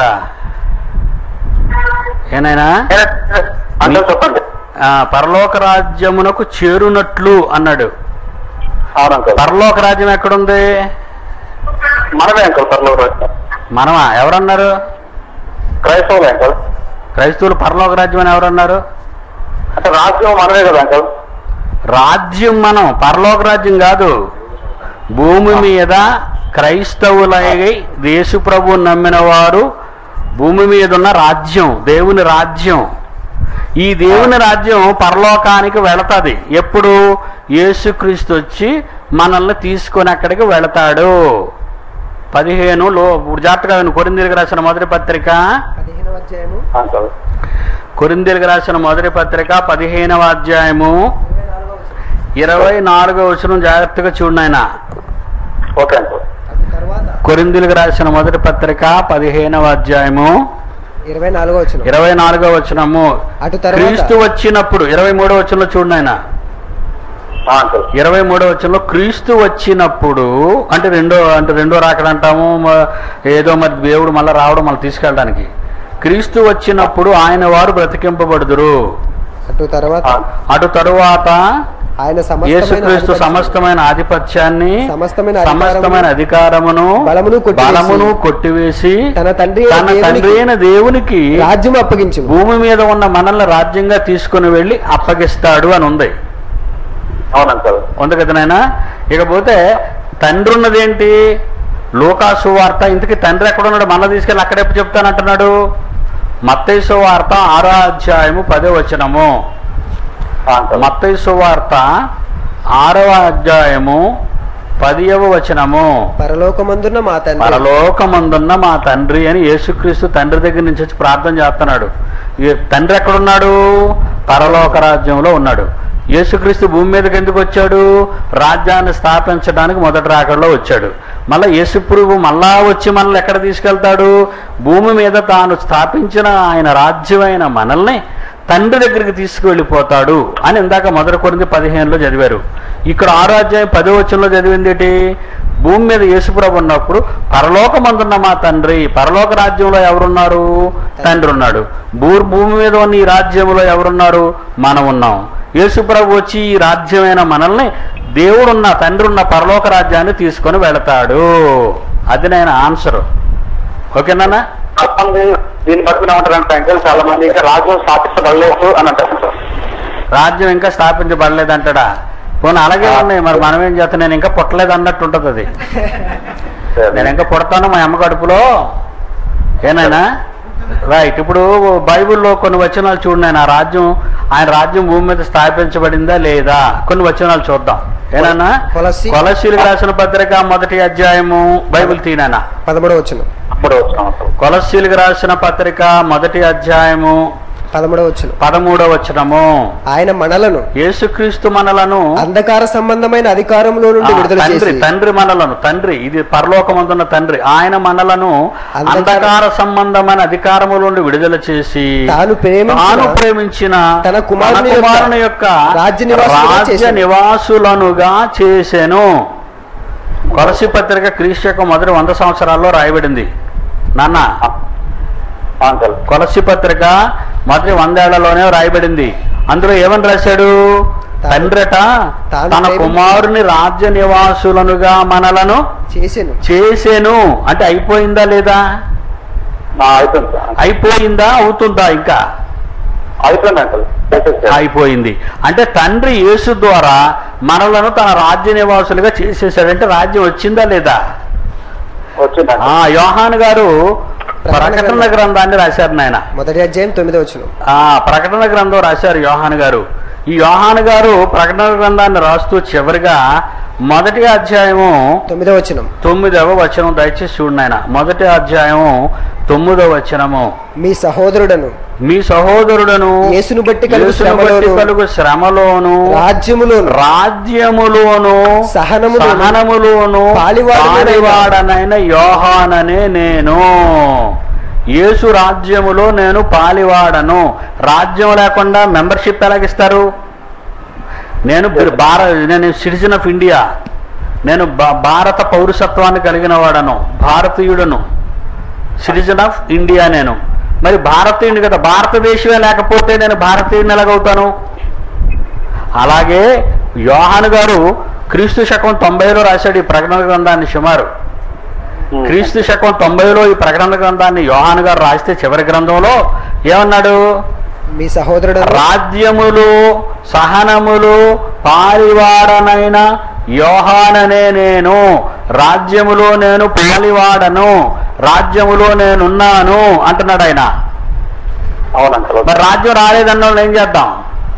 ఏనాయనా అంటే చెప్పండి ఆ, పరలోక రాజ్యమునకు చేరునట్లు అన్నాడు అవును అంకుల్ పరలోక రాజ్యం ఎక్కడుంది మనమే అంకుల్ పరలోక రాజ్యం మనమా ఎవరన్నారు క్రైస్తవులే అంకుల్ క్రైస్తవులు పరలోక రాజ్యం అని ఎవరన్నారు అంటే రాజ్యం మనమే కదా అంకుల్ రాజ్యం మనం పరలోక రాజ్యం కాదు భూమి మీద క్రైస్తవులై యేసు ప్రభు నమ్మిన వారు భూమి మీద ఉన్న రాజ్యం దేవుని రాజ్యం ఈ దేవుని రాజ్యం పరలోకానికి వెళతాది ఎప్పుడు యేసుక్రీస్తు వచ్చి మనల్ని తీసుకొని అక్కడికి వెళతాడు పదిహేను లో జాగ్రత్తగా విను. కొరింథీయులకు రాసిన మొదటి పత్రిక పదిహేనవ అధ్యాయము అంకుల్ కొరింథీయులకు రాసిన మొదటి పత్రిక పదిహేనవ అధ్యాయము ఇరవై నాలుగవ వచనం. ఇరవై నాలుగో వచనం జాగ్రత్తగా చూడండి ఆయన ఓకే అంకుల్ అది తర్వాత కొరిందులకు రాసిన మొదటి పత్రిక పదిహేనవ అధ్యాయము ఇరవై నాలుగో వచ్చిన ఇరవై నాలుగో వచనము అటు తర్వాత క్రీస్తు వచ్చినప్పుడు ఇరవై మూడో వచనంలో చూడండి ఆయన ఆ, అంకుల్ ఇరవై మూడో వచనంలో క్రీస్తు వచ్చినప్పుడు అంటే రెండో అంటే రెండో రాకడ అంటాము మ- ఏదో మరి దేవుడు మళ్ళీ రావడం మళ్ళీ తీసుకెళ్ళడానికి క్రీస్తు వచ్చినప్పుడు ఆయన వారు బ్రతికింపబడుదురు అటు తర్వాత ఆ, అటు తరువాత ఆయన యేసుక్రీస్తు సమస్తమైన సమస్తమైన ఆధిపత్యాన్ని సమస్తమైన సమస్తమైన అధికారమును బలమును కొట్టివేసి బలమును కొట్టివేసి తన తండ్రి అయిన తన తండ్రి దేవునికి అయిన దేవునికి రాజ్యం అప్పగించు భూమి మీద ఉన్న మనల్ని రాజ్యంగా తీసుకుని వెళ్ళి అప్పగిస్తాడు అని ఉంది అవును అంకుల్ ఉంది కదా నాయన ఇకపోతే తండ్రి ఉన్నదేంటి లోకాసు వార్త ఇంతకీ తండ్రి ఎక్కడ ఉన్నాడు మన తీసుకెళ్ళి అక్కడే చెప్తానంటున్నాడు మత్తైసు వార్త ఆరో అధ్యాయము పదో వచనము ఆ, అంకుల్ మత్తైసు వార్త ఆరవ అధ్యాయము పదియవ వచనము పరలోకమందున్న మా తండ్రి పరలోకమందున్న మా తండ్రి అని యేసుక్రీస్తు తండ్రి దగ్గర నుంచి వచ్చి ప్రార్థన చేస్తున్నాడు ఈ తండ్రి ఎక్కడున్నాడు పరలోక రాజ్యంలో ఉన్నాడు యేసుక్రీస్తు భూమి మీదకి ఎందుకు వచ్చాడు రాజ్యాన్ని స్థాపించడానికి మొదటి రాకడలో వచ్చాడు మళ్ళా యేసుప్రభు మళ్ళా వచ్చి మనల్ని ఎక్కడ తీసుకెళ్తాడు భూమి మీద తాను స్థాపించిన ఆయన రాజ్యమైన మనల్ని తండ్రి దగ్గరికి తీసుకువెళ్ళిపోతాడు అని ఇందాక మొదటి కొరింది పదిహేనులో చదివారు ఇక్కడ ఆరో అధ్యాయం పదో వచనంలో చదివింది ఏంటి భూమి మీద యేసుప్రభు ఉన్నప్పుడు పరలోకమందున్న మా తండ్రి పరలోక రాజ్యంలో ఎవరున్నారు తండ్రి ఉన్నాడు భూ భూమి మీద ఉన్న ఈ రాజ్యంలో ఎవరున్నారు మనం ఉన్నాం యేసుప్రభు వచ్చి ఈ రాజ్యమైన మనల్ని దేవుడున్న తండ్రి ఉన్న పరలోక రాజ్యాన్ని తీసుకొని వెళతాడు అది నేను ఆన్సర్ ఓకేనా కొంతమంది దీన్ని బట్టి ఏమంటారు అంటే అంకుల్ చాలా మంది ఇంకా రాజ్యం స్థాపించబడలేదు అని అంటారు సార్ రాజ్యం ఇంకా స్థాపించబడలేదంటాడా పోనీ అలాగే ఉన్నాయి మరి మనం ఏం చేస్తాం నేను ఇంకా పుట్టలేదు అన్నట్టు ఉంటుంది అది నేను ఇంకా పుడతాను మా అమ్మ కడుపులో ఏనాయనా రైట్ ఇప్పుడు బైబిల్లో కొన్ని వచనాలు చూడండి ఆయన రాజ్యం ఆయన రాజ్యం భూమి మీద స్థాపించబడిందా లేదా కొన్ని వచనాలు చూద్దాం ఏనన్నా కొలస్సి- కొలసీలకు రాసిన పత్రిక మొదటి అధ్యాయము బైబిల్ తీనానా పదమూడవ వచ్చిన అప్పుడు వచ్చినాం అంకుల్ కొలసీలకు రాసిన పత్రిక మొదటి అధ్యాయము పదమూడవ వచ్చిన పదమూడవ వచనము ఆయన మనలను యేసుక్రీస్తు మనలను అంధకార సంబంధమైన అధికారంలో నుండి ఆ, విడుదల తండ్రి చేసి తండ్రి మనలను తండ్రి ఇది పరలోకమందున్న తండ్రి ఆయన మనలను అంధకార- అంధకార సంబంధమైన అధికారము నుండి విడుదల చేసి తాను ప్రేమించిన- తాను ప్రేమించిన తన కుమారుని యొక్క కుమారుని యొక్క రాజ్య నివాసులుగా రాజ్య చేసెను. నివాసులనుగా చేసెను కొలసి పత్రిక క్రీస్తు యొక్క మొదటి వంద సంవత్సరాల్లో రాయబడింది నాన్న అంకుల్ కొలసి పత్రిక మొదటి వందేళ్లలోనే రాయబడింది అందులో ఏమని రాశాడు తాను- తండ్రట తాను తన ప్రేమించిన- కుమారుని రాజ్య నివాసులనుగా మనలను చేసెను చేసేను అంటే అయిపోయిందా లేదా అయిపోయింది సార్ అయిపోయిందా అవుతుందా ఇంకా అయిపోయింది అంకుల్ చేసేసారు. అయిపోయింది అంటే తండ్రి యేసు ద్వారా మనలను తన రాజ్య నివాసులుగా చేసేసాడంటే రాజ్యం వచ్చిందా లేదా వచ్చింది ఆ అంకుల్ యోహాన్ గారు ప్రకటన ప్రకటన గ్రంథం. గ్రంథాన్ని రాశారు నాయన మొదటి అధ్యాయం తొమ్మిదవ వచ్చిన ఆ ప్రకటన గ్రంథం రాశారు యోహాన్ గారు ఈ యోహాన్ గారు ప్రకటన గ్రంథాన్ని రాస్తూ చివరిగా మొదటి అధ్యాయము తొమ్మిదవ వచ్చిన తొమ్మిదవ వచనం దయచేసి చూడండి ఆయన మొదటి అధ్యాయము తొమ్మిదవ వచనము మీ సహోదరుడను మీ సహోదరుడను యేసును బట్టి కలుగు యేసును బట్టి శ్రమలోను, కలుగు శ్రమలోను రాజ్యములోను రాజ్యములోను సహనములోను, సహనములోను పాలివాడనైన పాలివాడనైన యోహాననే నేను యేసు రాజ్యములో నేను పాలివాడను రాజ్యం లేకుండా మెంబర్షిప్ ఎలాగిస్తారు నేను బిర్- భార నేను సిటిజన్ ఆఫ్ ఇండియా నేను భా- భారత పౌరసత్వాన్ని కలిగిన వాడను భారతీయుడను సిటిజన్ ఆఫ్ ఇండియా నేను మరి భారతీయుని కదా భారతదేశమే లేకపోతే నేను భారతీయుని ఎలాగవుతాను అలాగే యోహాను గారు క్రీస్తు శకం తొంభైలో రాశాడు ఈ ప్రకటన గ్రంథాన్ని సుమారు క్రీస్తు శకం తొంభైలో ఈ ప్రకటన గ్రంథాన్ని యోహాను గారు రాస్తే చివరి గ్రంథంలో ఏమన్నాడు మీ సహోదరుడను రాజ్యములు సహనములు పాలివాడనైన యోహాననే నేను రాజ్యములో నేను పాలివాడను రాజ్యములో నేనున్నాను అంటున్నాడు ఆయన అవును అంకుల్ మరి రాజ్యం రాలేదన్న వాళ్ళు ఏం చేద్దాం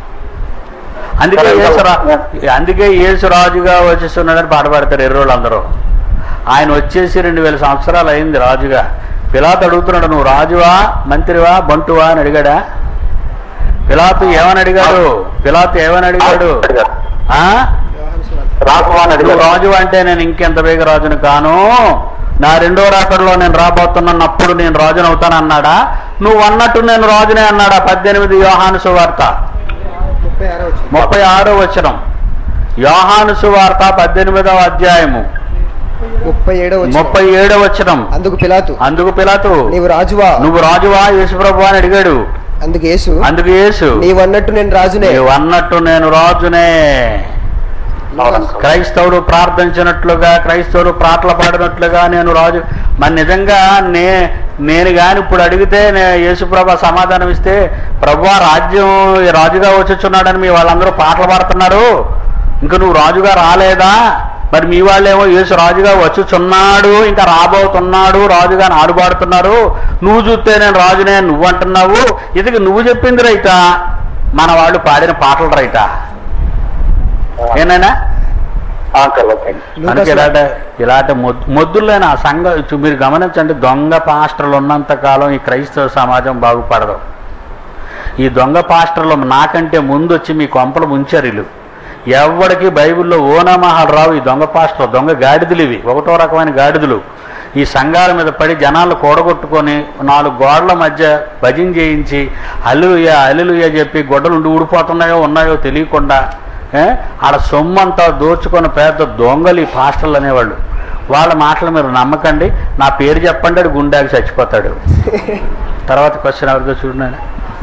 అందుకే యేసురా అందుకే యేసు రాజుగా వచ్చేస్తున్నాడని పాట పాడతారు ఎర్రోళ్ళు అందరూ ఆయన వచ్చేసి రెండు వేల సంవత్సరాలు అయింది రాజుగా పిలాతు అడుగుతున్నాడు నువ్వు రాజువా మంత్రివా బంటువా అని అడిగాడా పిలాతు ఏమని అడిగాడు పిలాతు ఏమని అడిగాడు ఆ రాఘవాన్ నువ్వు అడిగారు రాజు అంటే నేను ఇంకెంత వేగ రాజును కాను నా రెండో రాకడలో నేను రాబోతున్నప్పుడు నేను రాజును అవుతాను అన్నాడా నువ్వు అన్నట్టు నేను రాజునే అన్నాడా పద్దెనిమిది యోహాను సువార్త ముప్పై ఆరో వచ్చిన ముప్పై ఆరో వచనం యోహాను సువార్త పద్దెనిమిదవ అధ్యాయము ముప్పై ఏడో వచ్చిన ముప్పై ఏడవ వచనం అందుకు పిలాతు అందుకు పిలాతు నీవు రాజువా నువ్వు రాజువా యేసుప్రభు అని అడిగాడు అందుకు యేసు అందుకు యేసు నీవు అన్నట్టు నేను రాజునే నీవు అన్నట్టు నేను రాజునే క్రైస్తవుడు ప్రార్థించినట్లుగా క్రైస్తవుడు పాటలు పాడినట్లుగా నేను రాజు మరి నిజంగా నే నేను గాని ఇప్పుడు అడిగితే నే యేసుప్రభ సమాధానం ఇస్తే ప్రభు రాజ్యం రాజుగా వచ్చుచున్నాడని మీ వాళ్ళందరూ పాటలు పాడుతున్నారు ఇంకా నువ్వు రాజుగా రాలేదా మరి మీ వాళ్ళేమో యేసు రాజుగా వచ్చుచున్నాడు ఇంకా రాబోతున్నాడు రాజుగా ఆడుబాడుతున్నారు నువ్వు చూస్తే నేను రాజునే అని నువ్వు అంటున్నావు ఇదికి నువ్వు చెప్పింది రైటా మన వాళ్ళు పాడిన పాటలు రైటా ఏనైనా కరెక్ట్ అందుకే ఇలాంటి ఇలాంటి మొద్ మొద్దులైన ఆ సంఘ చు- మీరు గమనించండి దొంగ పాస్టర్లు ఉన్నంత కాలం ఈ క్రైస్తవ సమాజం బాగుపడదు ఈ దొంగ పాస్టర్లు నాకంటే ముందు వచ్చి మీ కొంపలు ముంచారు వీళ్ళు ఎవడికి బైబిల్లో ఓనామహాలు రావు ఈ దొంగ పాస్టర్ దొంగ గాడిదలు ఇవి ఒకటో రకమైన గాడిదలు ఈ సంఘాల మీద పడి జనాలు కూడగొట్టుకొని నాలుగు గోడల మధ్య భజన చేయించి అల్లుయ అల్లుయ చెప్పి గొడ్డలు ఉండి ఊడిపోతున్నాయో ఉన్నాయో తెలియకుండా ఏ? ఆడ సొమ్మంతా దోచుకొని పెద్ద దొంగలు ఈ పాస్టర్లు అనేవాళ్ళు వాళ్ళ మాటలు మీరు నమ్మకండి నా పేరు చెప్పండి అడు గుండాకి చచ్చిపోతాడు తర్వాత క్వశ్చన్ ఎవరితో చూడండి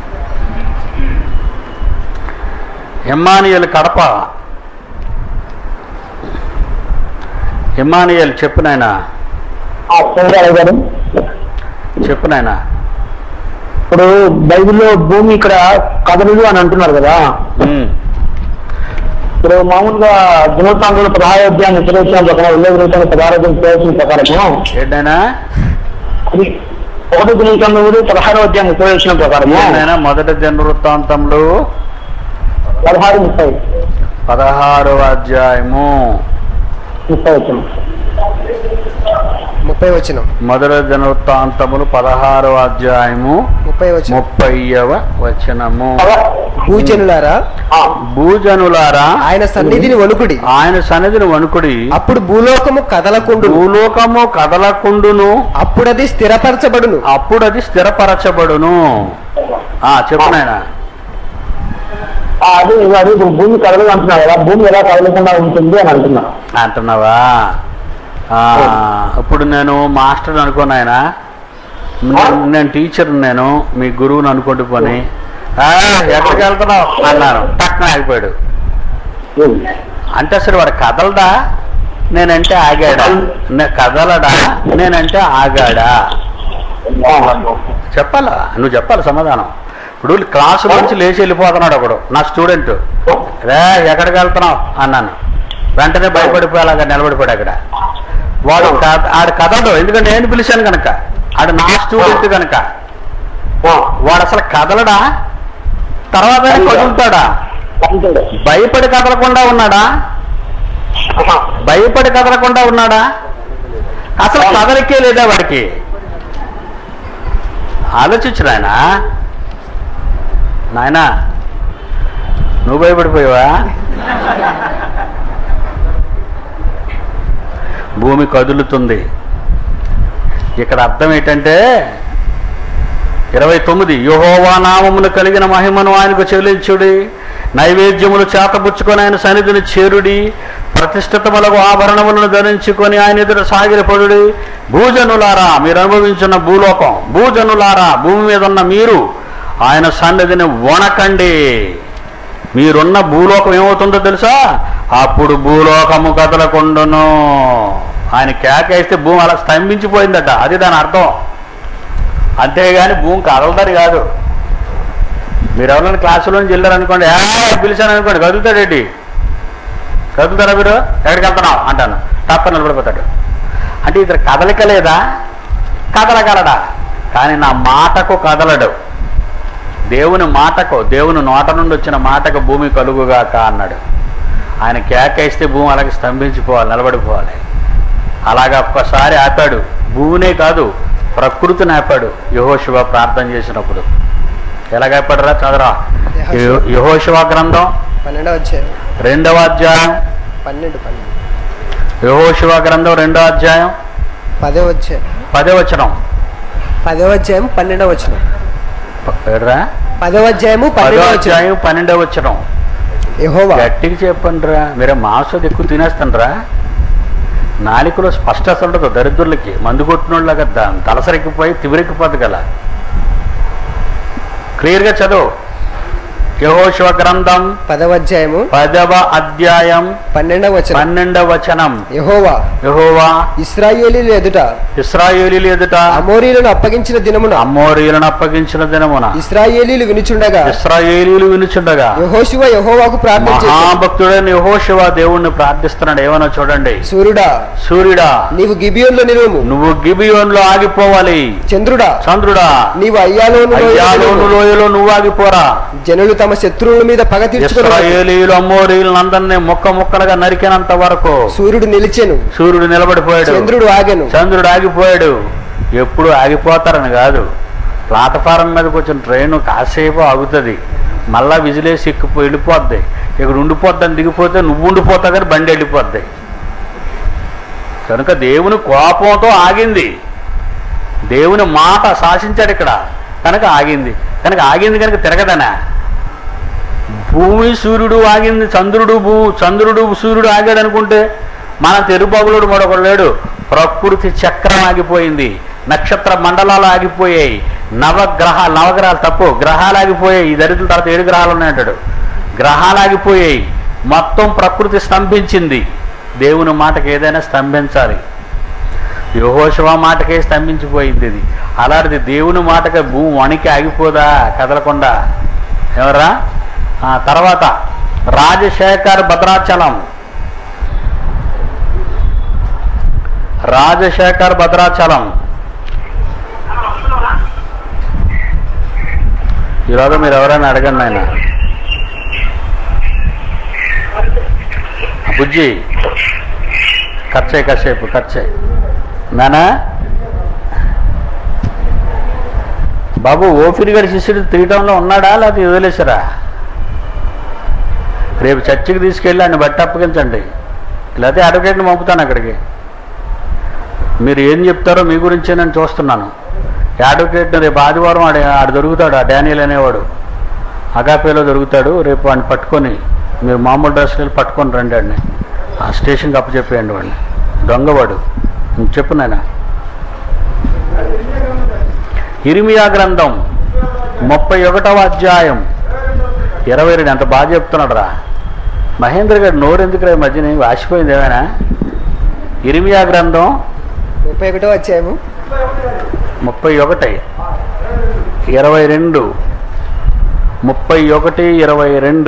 ఎమ్మానియల్ కడప ఎమ్మానియల్ చెప్పు నాయనా గారు చెప్పు నాయనా ఇప్పుడు బైబిల్లో భూమి ఇక్కడ కదలదు అని అంటున్నారు కదా ఉమ్, ఇప్పుడు మామూలుగా దినోత్సవంలో పదహారోధ్యాన్ని నిర్వహించిన ప్రకారం ఉల్లేఖించిన పదహారోధ్యం ప్రవేశించిన ప్రకారము ఏంటైనా అది ఒకటో దినోత్సవంలో కూడా పదహారో అధ్యాయం నిర్వహించిన ప్రకారము ఏంటైనా మొదటి దినవృత్తాంతంలో పదహారు ముప్పై పదహారవ అధ్యాయము ముప్పై వచ్చిన ముప్పై వచ్చిన మొదటి దినవృత్తాంతములు పదహారవ అధ్యాయము ముప్పై వచ్చిన ముప్పైవ వచనము భూజనులారా భూజనులారా ఆయన సన్నిధిని వణుకుడి ఆయన సన్నిధిని వణుకుడి అప్పుడు భూలోకము కదలకుండు భూలోకము కదలకుండును అప్పుడది స్థిరపరచబడును అప్పుడు అది స్థిరపరచబడును ఆ చెప్పు నాయనా అదే అది ఇప్పుడు భూమి కదలదు అంటున్నారు కదా భూమి ఎలా కదలకుండా ఉంటుంది అని అంటున్నా అంటున్నావా ఆ, ఇప్పుడు నేను మాస్టర్ అనుకోను ఆయన నేను- నేను టీచర్ నేను మీ గురువుని అనుకుంటూ పని "ఆ, ఎక్కడికి వెళ్తున్నావు అన్నాను టక్కున ఆగిపోయాడు అంటే అసలు వాడు కదలడా నేనంటే ఆగాడా నే- కదలడా నేనంటే ఆగాడా చెప్పాలా నువ్వు చెప్పాలి సమాధానం ఇప్పుడు క్లాసు నుంచి లేచి వెళ్ళిపోతున్నాడు ఒకడు నా స్టూడెంట్ రే ఎక్కడికి వెళ్తున్నావు అన్నాను వెంటనే భయపడిపోయేలాగా నిలబడిపోయాడు అక్కడ వాడు క- ఆడు కదలడు ఎందుకంటే నేను పిలిచాను కనుక ఆడు నా స్టూడెంట్ కనుక వాడు అసలు కదలడా తర్వాత కదులుతాడా భయపడి కదలకుండా ఉన్నాడా భయపడి కదలకుండా ఉన్నాడా అసలు కదలికే లేదా వాడికి ఆలోచించు నాయన నాయనా నువ్వు భయపడిపోయావా భూమి కదులుతుంది ఇక్కడ అర్థం ఏంటంటే ఇరవై తొమ్మిది యహోవా నామమును కలిగిన మహిమను ఆయనకు చెల్లించుడి నైవేద్యములు చేతబుచ్చుకొని ఆయన సన్నిధిని చేరుడి ప్రతిష్ఠితములకు ఆభరణములను ధరించుకొని ఆయన ఎదుట సాగిరపడుడి భూజనులారా మీరు అనుభవించిన భూలోకం భూజనులారా భూమి మీద ఉన్న మీరు ఆయన సన్నిధిని వణకండి మీరున్న భూలోకం ఏమవుతుందో తెలుసా అప్పుడు భూలోకము కదలకుండును ఆయన కేకేస్తే భూమి అలా స్తంభించిపోయిందట అది దాని అర్థం అంతేగాని భూమి కదలదని కాదు మీరు ఎవరైనా క్లాసులో నుంచి వెళ్ళారు అనుకోండి "ఆ, పిలిచాను అనుకోండి కదులుతాడేంటి కదులుతారా మీరు ఎక్కడికి వెళ్తున్నావు అంటాను తప్ప నిలబడిపోతాడు అంటే ఇతర కదలిక లేదా కదలగలడా కానీ నా మాటకు కదలడు దేవుని మాటకు దేవుని నోట నుండి వచ్చిన మాటకు భూమి కలుగుగాక అన్నాడు ఆయన కేకేస్తే భూమి అలాగే స్తంభించిపోవాలి నిలబడిపోవాలి అలాగా ఒక్కసారి ఆపాడు భూమినే కాదు ప్రకృతిని ఆపాడు యహోశివ ప్రార్థన చేసినప్పుడు ఎలాగైపడరా చదరా యహోశివ గ్రంథం పన్నెండవ అధ్యాయం రెండవ అధ్యాయం పన్నెండు పన్నెండు యహోశివ గ్రంథం రెండవ అధ్యాయం పదో వచ్చాయి పదే వచనం పదో అధ్యాయం పన్నెండవ వచనం ప- ఏడ్రా? పదో అధ్యాయము పదో పన్నెండవ వచనం అధ్యాయం పన్నెండవ వచనం యెహోవా గట్టిగా చెప్పండి రా మీరే మాంసం ఎక్కువ తినేస్తాండ్రా నాలికలో స్పష్టత ఉండదు దరిద్రులకి మందు కొట్టినోళ్ళగా ద- తలసరెక్కిపోయి తివిరెక్కిపోద్ది కదా క్లియర్గా చదువు యహోశివ గ్రంథం పదవ అధ్యాయము పదవ అధ్యాయం పన్నెండవ వచనం పన్నెండవ వచనం యెహోవా యహోవా ఇస్రాయేలీల ఎదుట ఇస్రాయేలీలు ఎదుట అమోరీలను అప్పగించిన దినమున అమ్మోరీలను అప్పగించిన దినమున ఇస్రాయేలీలు వినుచుండగా ఇస్రాయేలీలు వినుచుండగా యెహోషువ యెహోవాకు ప్రార్థన చేశాడు మహాభక్తుడైన యహోశివ దేవుణ్ణి ప్రార్థిస్తున్నాడు ఏమన్నా చూడండి సూర్యుడా సూర్యుడా నీవు గిబియోన్లో నిలువుము నువ్వు గిబియోన్లో ఆగిపోవాలి చంద్రుడా చంద్రుడా నీవు అయ్యాలోను అయ్యాలోను లోయలో నువ్వు ఆగిపోరా జనులు తమ శత్రువుల మీద పగ తీర్చుకుని ఇస్రాయేలీలు అమ్మోరీలను అందరినీ ముక్క ముక్కలుగా నరికినంత వరకు సూర్యుడు నిలిచెను సూర్యుడు నిలబడిపోయాడు చంద్రుడు ఆగెను చంద్రుడు ఆగిపోయాడు ఎప్పుడు ఆగిపోతారని కాదు ప్లాట్ఫారం మీదకి వచ్చిన ట్రైన్ కాసేపు ఆగుతుంది మళ్ళా విజిలేసి ఎక్కిపో వెళ్ళిపోద్ది ఇక్కడ ఉండిపోద్దని దిగిపోతే నువ్వు ఉండిపోతావు కానీ బండి వెళ్ళిపోద్ది కనుక దేవుని కోపంతో ఆగింది దేవుని మాట శాసించాడు ఇక్కడ కనుక ఆగింది కనుక ఆగింది కనుక తిరగదనా భూమి సూర్యుడు ఆగింది చంద్రుడు భూ చంద్రుడు సూర్యుడు ఆగాడు అనుకుంటే మన తెరుబాబులుడు మరొకడు లేడు ప్రకృతి చక్రం ఆగిపోయింది నక్షత్ర మండలాలు ఆగిపోయాయి నవగ్రహ నవగ్రహాలు తప్పు గ్రహాలు ఆగిపోయాయి ఈ దరిద్రుల తర్వాత ఏడు గ్రహాలు ఉన్నాయంటాడు గ్రహాలు ఆగిపోయాయి మొత్తం ప్రకృతి స్తంభించింది దేవుని మాటకి ఏదైనా స్తంభించాలి యహోశివ మాటకే స్తంభించిపోయింది ఇది అలాంటిది దేవుని మాటకి భూమి వణికి ఆగిపోదా కదలకుండా ఎవరా ఆ తర్వాత రాజశేఖర్ భద్రాచలం రాజశేఖర్ భద్రాచలం ఈరోజు మీరు ఎవరైనా అడగండి ఆయన బుజ్జి ఖర్చే కాసేపు ఖర్చే నానా బాబు ఓఫిరి గారి శిష్యుడు తిరగటంలో ఉన్నాడా లేకపోతే వదిలేసారా రేపు చర్చికి తీసుకెళ్ళి ఆయన బట్టి అప్పగించండి లేకపోతే అడ్వకేట్ని పంపుతాను అక్కడికి మీరు ఏం చెప్తారో మీ గురించే నేను చూస్తున్నాను అడ్వకేట్ని రేపు ఆదివారం ఆడ ఆడ దొరుకుతాడు ఆ డానియల్ అనేవాడు అగాపేలో దొరుకుతాడు రేపు వాడిని పట్టుకొని మీరు మామూలు డ్రెస్కి వెళ్ళి పట్టుకొని రండి వాడిని ఆ స్టేషన్కి అప్పచెప్పేయండి వాడిని దొంగవాడు నువ్వు చెప్పు నాయన ఇరిమియా గ్రంథం ముప్పై ఒకటవ అధ్యాయం ఇరవై రెండు ఎంత బాగా చెప్తున్నాడు రా మహేంద్ర గారు నోరు ఎందుకు రా ఈ మధ్యన వాసిపోయింది ఏమైనా ఇరిమియా గ్రంథం ముప్పై ఒకటో అధ్యాయము ముప్పై ఒకటి ఇరవై రెండు ముప్పై ఒకటి ఇరవై రెండు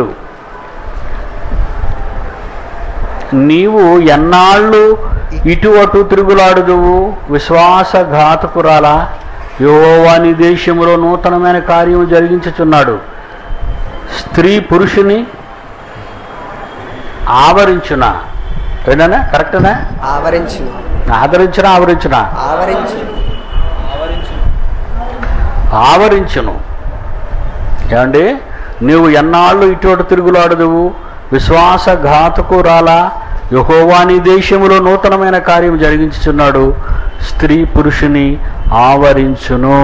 నీవు ఎన్నాళ్ళు ఇటు అటు తిరుగులాడుదువు విశ్వాసఘాతకురాలా యోవాని దేశంలో నూతనమైన కార్యం జరిగించుచున్నాడు స్త్రీ పురుషుని ఆవరించున ఏదైనా కరెక్టేనా ఆవరించు ఆదరించిన ఆవరించిన ఆవరించు ఆవరించును ఏమండి నీవు ఎన్నాళ్ళు ఇటు అటు తిరుగులాడదువు విశ్వాసఘాతకురాలా యహోవాని దేశములో నూతనమైన కార్యం జరిగించుచున్నాడు స్త్రీ పురుషుని ఆవరించును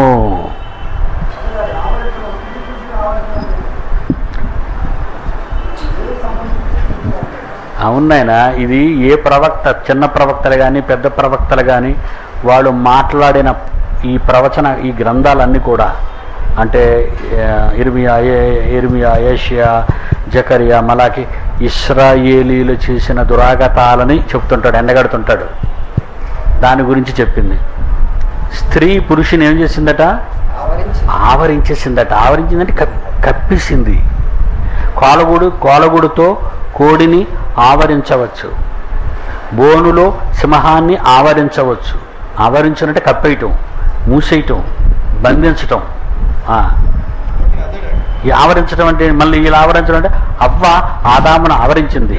అవునాయనా ఇది ఏ ప్రవక్త చిన్న ప్రవక్తలు కానీ పెద్ద ప్రవక్తలు కానీ వాళ్ళు మాట్లాడిన ఈ ప్రవచన ఈ గ్రంథాలన్నీ కూడా అంటే ఆ, ఇర్మియా ఏ- ఇర్మియా ఏషియా జకరియా మలాకి ఇస్రాయేలీలు చేసిన దురాగతాలని చెప్తుంటాడు ఎండగడుతుంటాడు దాని గురించి చెప్పింది స్త్రీ పురుషుని ఏం చేసిందట ఆవరించు ఆవరించేసిందట ఆవరించిందంటే కప్ కప్పేసింది కోలగూడు కోలగూడుతో కోడిని ఆవరించవచ్చు బోనులో సింహాన్ని ఆవరించవచ్చు ఆవరించినట్టే కప్పేయటం మూసేయటం బంధించటం ఆ. ఈ ఆవరించడం అంటే మళ్ళీ ఇలా ఆవరించడం అంటే అవ్వ ఆదామును ఆవరించింది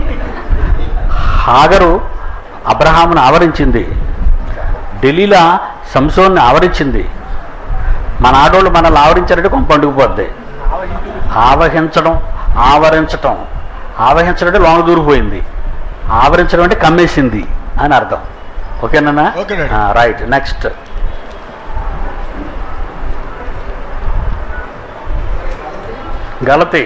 హాగరు అబ్రహామును ఆవరించింది ఢిల్లీలా సంసోన్ని ఆవరించింది మన ఆడోళ్ళు మనల్ని ఆవరించారంటే కొంప పండుకుపోద్ది ఆవహించడం ఆవరించటం ఆవహించడం అంటే లోన దూరిపోయింది ఆవరించడం అంటే కమ్మేసింది అని అర్థం ఓకేనా ఓకే డాడీ. రైట్ నెక్స్ట్ గలతి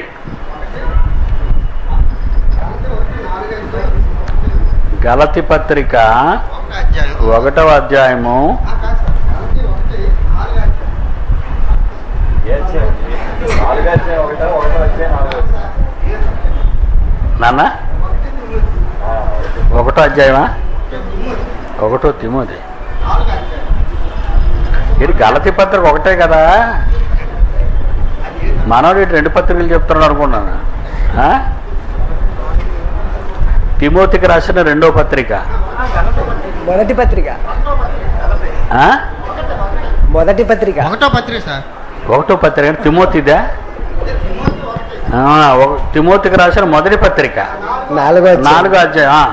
గలతి పత్రిక ఒకటవ అధ్యాయము నాన్న ఒకటో అధ్యాయమా ఒకటో తిమోది ఇది గలతి పత్రిక ఒకటే కదా మనోడు ఇటు రెండు పత్రికలు చెప్తున్నాడు అనుకున్నాను ఆ? తిమోతికి రాసిన రెండో పత్రిక మొదటి పత్రిక ఆ? మొదటి పత్రిక ఒకటో పత్రిక సార్ ఒకటో పత్రిక అంటే తిమోతిదా ఆ, ఒక- తిమోతికి రాసిన మొదటి పత్రిక నాలుగో అధ్యాయం. నాలుగో అధ్యాయం ఆ.